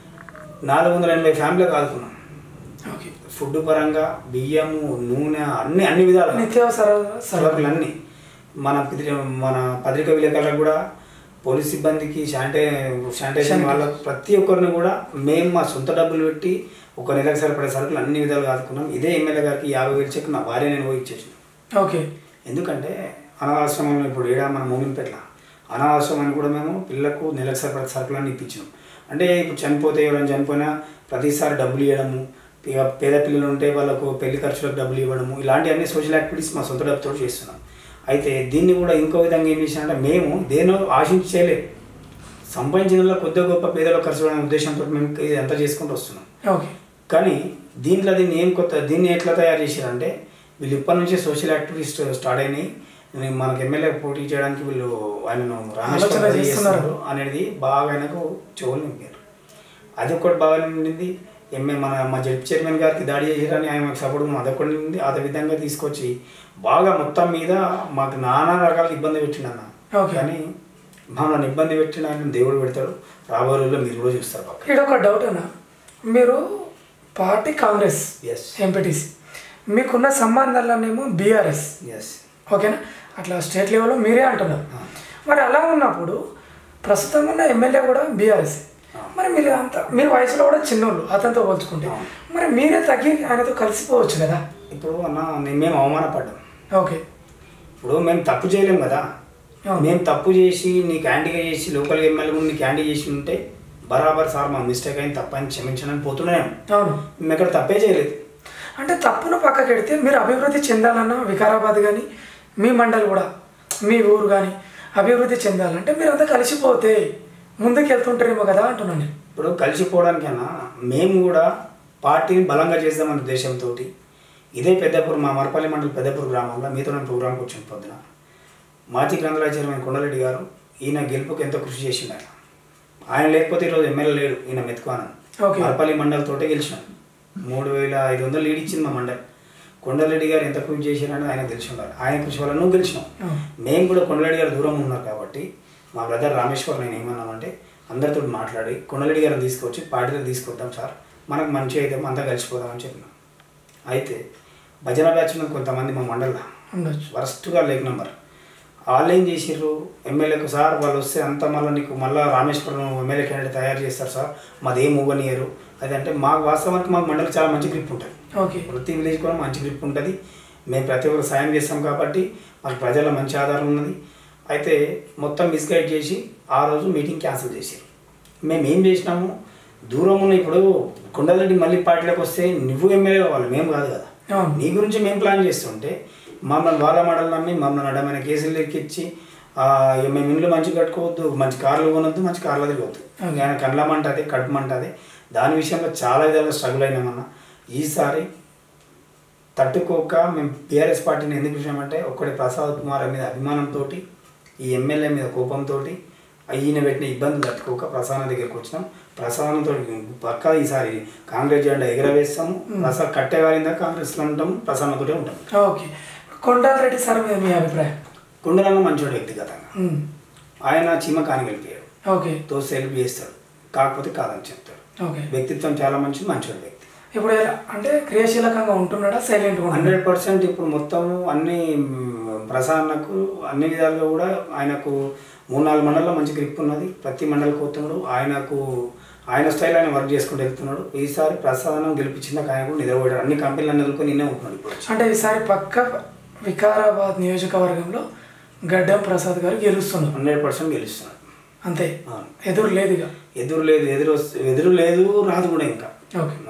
నాలుగు వందల ఎనభై ఫ్యామిలీలకు ఆదుకున్నాం ఓకే ఫుడ్ పరంగా బియ్యము నూనె అన్ని అన్ని విధాలు నిత్యావసర సరుకులు సరుకులు అన్ని మన పిత్రి మన పత్రిక విలేకరులకు కూడా పోలీస్ సిబ్బందికి శానిటై శానిటైజేషన్ వాళ్ళకు ప్రతి ఒక్కరిని కూడా మేము మా సొంత డబ్బులు పెట్టి ఒక నెలకు సరిపడే సరుకులు అన్ని విధాలుగా ఆదుకున్నాం ఇదే ఎమ్మెల్యే గారికి యాభై వేలు చెక్ నా భార్య నేను పోయి ఇచ్చేసాను ఓకే ఎందుకంటే అనాథాశ్రమంలో ఇప్పుడు ఏడా మన మోమిన్పేట్ల అనాథాశ్రమాన్ని కూడా మేము పిల్లలకు నెలకు సరిపడే సరుకులన్నీ ఇప్పించాం అంటే ఇప్పుడు చనిపోతే ఎవరైనా చనిపోయినా ప్రతిసారి డబ్బులు ఇవ్వడము ఇక పేద పిల్లలు ఉంటే వాళ్ళకు పెళ్లి ఖర్చులకు డబ్బులు ఇవ్వడము ఇలాంటివన్నీ సోషల్ యాక్టివిటీస్ మా సొంత డబ్బుతో చేస్తున్నాం అయితే దీన్ని కూడా ఇంకో విధంగా ఏం చేసినంటే మేము దేనో ఆశించి చేయలేదు సంపాదించిన కొద్దిగా గొప్ప పేదలకు ఖర్చు పెట్టడం ఉద్దేశంతో మేము ఇది ఎంత చేసుకుంటూ వస్తున్నాం ఓకే కానీ దీంట్లో దీన్ని ఏం కొత్త దీన్ని ఎట్లా తయారు చేశారంటే వీళ్ళు ఇప్పటి నుంచే సోషల్ యాక్టివిటీస్ స్టార్ట్ అయినాయి నేను మనకు ఎమ్మెల్యే పోటీ చేయడానికి వీళ్ళు ఆయనను రామేశ్వరం ఆలోచన రెడీ చేస్తున్నారు. చేస్తున్నారు అనేది బాగా ఆయనకు చెవులు నింపారు అది ఒకటి బాగా నిండింది ఎంఏ మన మా జడ్పీ చైర్మన్ గారికి దాడి చేయాలని ఆయన మాకు సపోర్ట్ అదొకటి నిండింది అదే విధంగా తీసుకొచ్చి బాగా మొత్తం మీద మాకు నానా రకాల ఇబ్బంది పెట్టిండన్న ఓకే. కానీ మమ్మల్ని ఇబ్బంది పెట్టిన ఆయన దేవుడు పెడతాడు రాబోయే రోజుల్లో మీరు కూడా చూస్తారు పక్క ఇక్కడ ఒక డౌట్ అన్న మీరు పార్టీ కాంగ్రెస్ ఎస్ ఎంపీటీసీ మీకున్న సంబంధాలనేమో బీఆర్ఎస్ ఎస్ ఓకేనా అట్లా స్టేట్ లెవెల్లో మీరే అంటున్నారు ఆ. మరి అలా ఉన్నప్పుడు ప్రస్తుతం ఉన్న ఎమ్మెల్యే కూడా బీఆర్ఎస్ ఆ. మరి మీరు అంత మీరు వయసులో కూడా చిన్నోళ్ళు అతనితో పోల్చుకుంటే ఆ. మరి మీరే తగ్గి ఆయనతో కలిసిపోవచ్చు కదా ఇప్పుడు అన్న నేను మేము అవమానపడ్డాం ఓకే ఇప్పుడు మేము తప్పు చేయలేం కదా అవును. మేము తప్పు చేసి నీకు యాంటీగా చేసి లోకల్ ఎమ్మెల్యే ముందు నీకు యాంటీ చేసి ఉంటే బరాబర్ సార్ మా మిస్టేక్ అయింది తప్పని క్షమించడానికి పోతున్నాం అవును మేము ఎక్కడ తప్పే చేయలేదు అంటే తప్పును పక్కకి పెడితే మీరు అభివృద్ధి చెందాలన్నా వికారాబాద్ కానీ మీ మండలి కూడా మీ ఊరు కానీ అభివృద్ధి చెందాలంటే మీరు అంతా కలిసిపోతే ముందుకు వెళ్తుంటారేమో కదా అంటున్నాను నేను ఇప్పుడు కలిసిపోవడానికన్నా మేము కూడా పార్టీని బలంగా చేద్దామనే ఉద్దేశంతో ఇదే పెద్దపూర్ మా మరపల్లి మండలి పెద్దపూర్ గ్రామంలో మీతో నేను ప్రోగ్రామ్కి వచ్చిన పొద్దున మాజీ గ్రంథాలయ చైర్మన్ కొండరెడ్డి గారు ఈయన గెలుపుకి ఎంతో కృషి చేసిండు ఆయన ఆయన లేకపోతే ఈరోజు ఎమ్మెల్యే లేడు ఈయన మెతుకువానని ఓకే. మరపల్లి మండలితోటే గెలిచినాం మూడు వేల ఐదు వందలు లీడ్ ఇచ్చింది మా మండలి కొండరెడ్డి గారు ఎంత కృషి చేశారని ఆయన తెలిసి ఉండాలి ఆయన కృషి వల్ల నువ్వు గెలిచినావు అవును. మేము కూడా కొండరెడ్డి గారు దూరం ఉన్నారు కాబట్టి మా బ్రదర్ రామేశ్వర్ నేను ఏమన్నామంటే అందరితో మాట్లాడి కొండరెడ్డి గారిని తీసుకొచ్చి పార్టీలో తీసుకొద్దాం సార్ మనకు మంచి అయితే అంతా కలిసిపోదామని చెప్పినాం అయితే భజన బ్యాచ్ మీద కొంతమంది మా మండలిలో ఉండొచ్చు వరస్ట్గా లేక్ నెంబర్ వాళ్ళు ఏం చేసిర్రు ఎమ్మెల్యేకు సార్ వాళ్ళు వస్తే అంత మళ్ళీ నీకు మళ్ళీ రామేశ్వరం ఎమ్మెల్యే క్యాండిడేట్ తయారు చేస్తారు సార్ మాది ఏం ఊగనియరు అదంటే మాకు వాస్తవానికి మా మండలికి చాలా మంచి గ్రిప్ ఉంటుంది ఓకే ప్రతి విలేజ్ కూడా మంచి గ్రిప్ ఉంటుంది మేము ప్రతి ఒక్కరు సాయం చేస్తాం కాబట్టి మాకు ప్రజల మంచి ఆధారం ఉన్నది అయితే మొత్తం మిస్గైడ్ చేసి ఆ రోజు మీటింగ్ క్యాన్సిల్ చేసారు మేము ఏం చేసినాము దూరం ఉన్న ఇప్పుడు కొండలరెడ్డి మళ్ళీ పార్టీలోకి వస్తే నువ్వు ఎమ్మెల్యే కావాలి మేము కాదు కదా అవును. నీ గురించి మేము ప్లాన్ చేస్తుంటే మమ్మల్ని వాళ్ళ మాటలు నమ్మి మమ్మల్ని అడమైన కేసులు ఎక్కించి ఆ, ఇక మేము ఇండ్లు మంచి కట్టుకోవద్దు మంచి కార్లు కొనొద్దు మంచి కార్లు తిరగవద్దు ఆయన కండ్లమంటది కడుపుమంటది దాని విషయంలో చాలా విధాలుగా స్ట్రగుల్ అయినామన్న ఈసారి తట్టుకోక మేము బీఆర్ఎస్ పార్టీని ఎందుకు చూసామంటే ఒక్కటి ప్రసాద్ కుమార్ మీద అభిమానంతో ఈ ఎమ్మెల్యే మీద కోపంతో ఈయన పెట్టిన ఇబ్బందులు తట్టుకోక ప్రసాద్ దగ్గరికి వచ్చినాం ప్రసాదంతో పక్కా ఈసారి కాంగ్రెస్ జెండా ఎగరవేస్తాము ప్రసాద్ కట్టేవారిందా కాంగ్రెస్లో ఉంటాము ప్రసాదంతో ఉంటాం ఓకే కొండారెడ్డి సార్ మీద మీ అభిప్రాయం కుండలన్న మంచోడు వ్యక్తిగతంగా ఉమ్. ఆయన చీమ కాని గెలిపాడు ఓకే తోసి హెల్ప్ చేస్తాడు కాకపోతే కాదని చెప్తాడు ఓకే వ్యక్తిత్వం చాలా మంచి మంచోడు వ్యక్తి ఇప్పుడు ఎలా అంటే క్రియాశీలకంగా ఉంటున్నాడా సైలెంట్గా ఉన్నాడా హండ్రెడ్ పర్సెంట్ ఇప్పుడు మొత్తం అన్ని మ్, ప్రసాదనకు అన్ని విధాలుగా కూడా ఆయనకు మూడు నాలుగు మండలంలో మంచి గ్రిప్ ఉన్నది ప్రతి మండలి పోతున్నాడు ఆయనకు ఆయన స్టైల్ ఆయన వర్క్ చేసుకుంటూ వెళ్తున్నాడు ఈసారి ప్రసాదనం గెలిపించిన ఆయన కూడా నిద్రపోయాడు అన్ని కంపెనీలు నిలుకొని నిన్నే ఉంటున్నాడు ఇప్పుడు వచ్చి. అంటే ఈసారి పక్క వికారాబాద్ నియోజకవర్గంలో గడ్డం ప్రసాద్ గారు గెలుస్తున్నారు హండ్రెడ్ పర్సెంట్ గెలుస్తున్నాడు అంతే అవును. ఎదురు లేదు ఇక ఎదురు లేదు ఎదురు వస్తే- ఎదురు లేదు రాదు కూడా ఇంకా ఓకే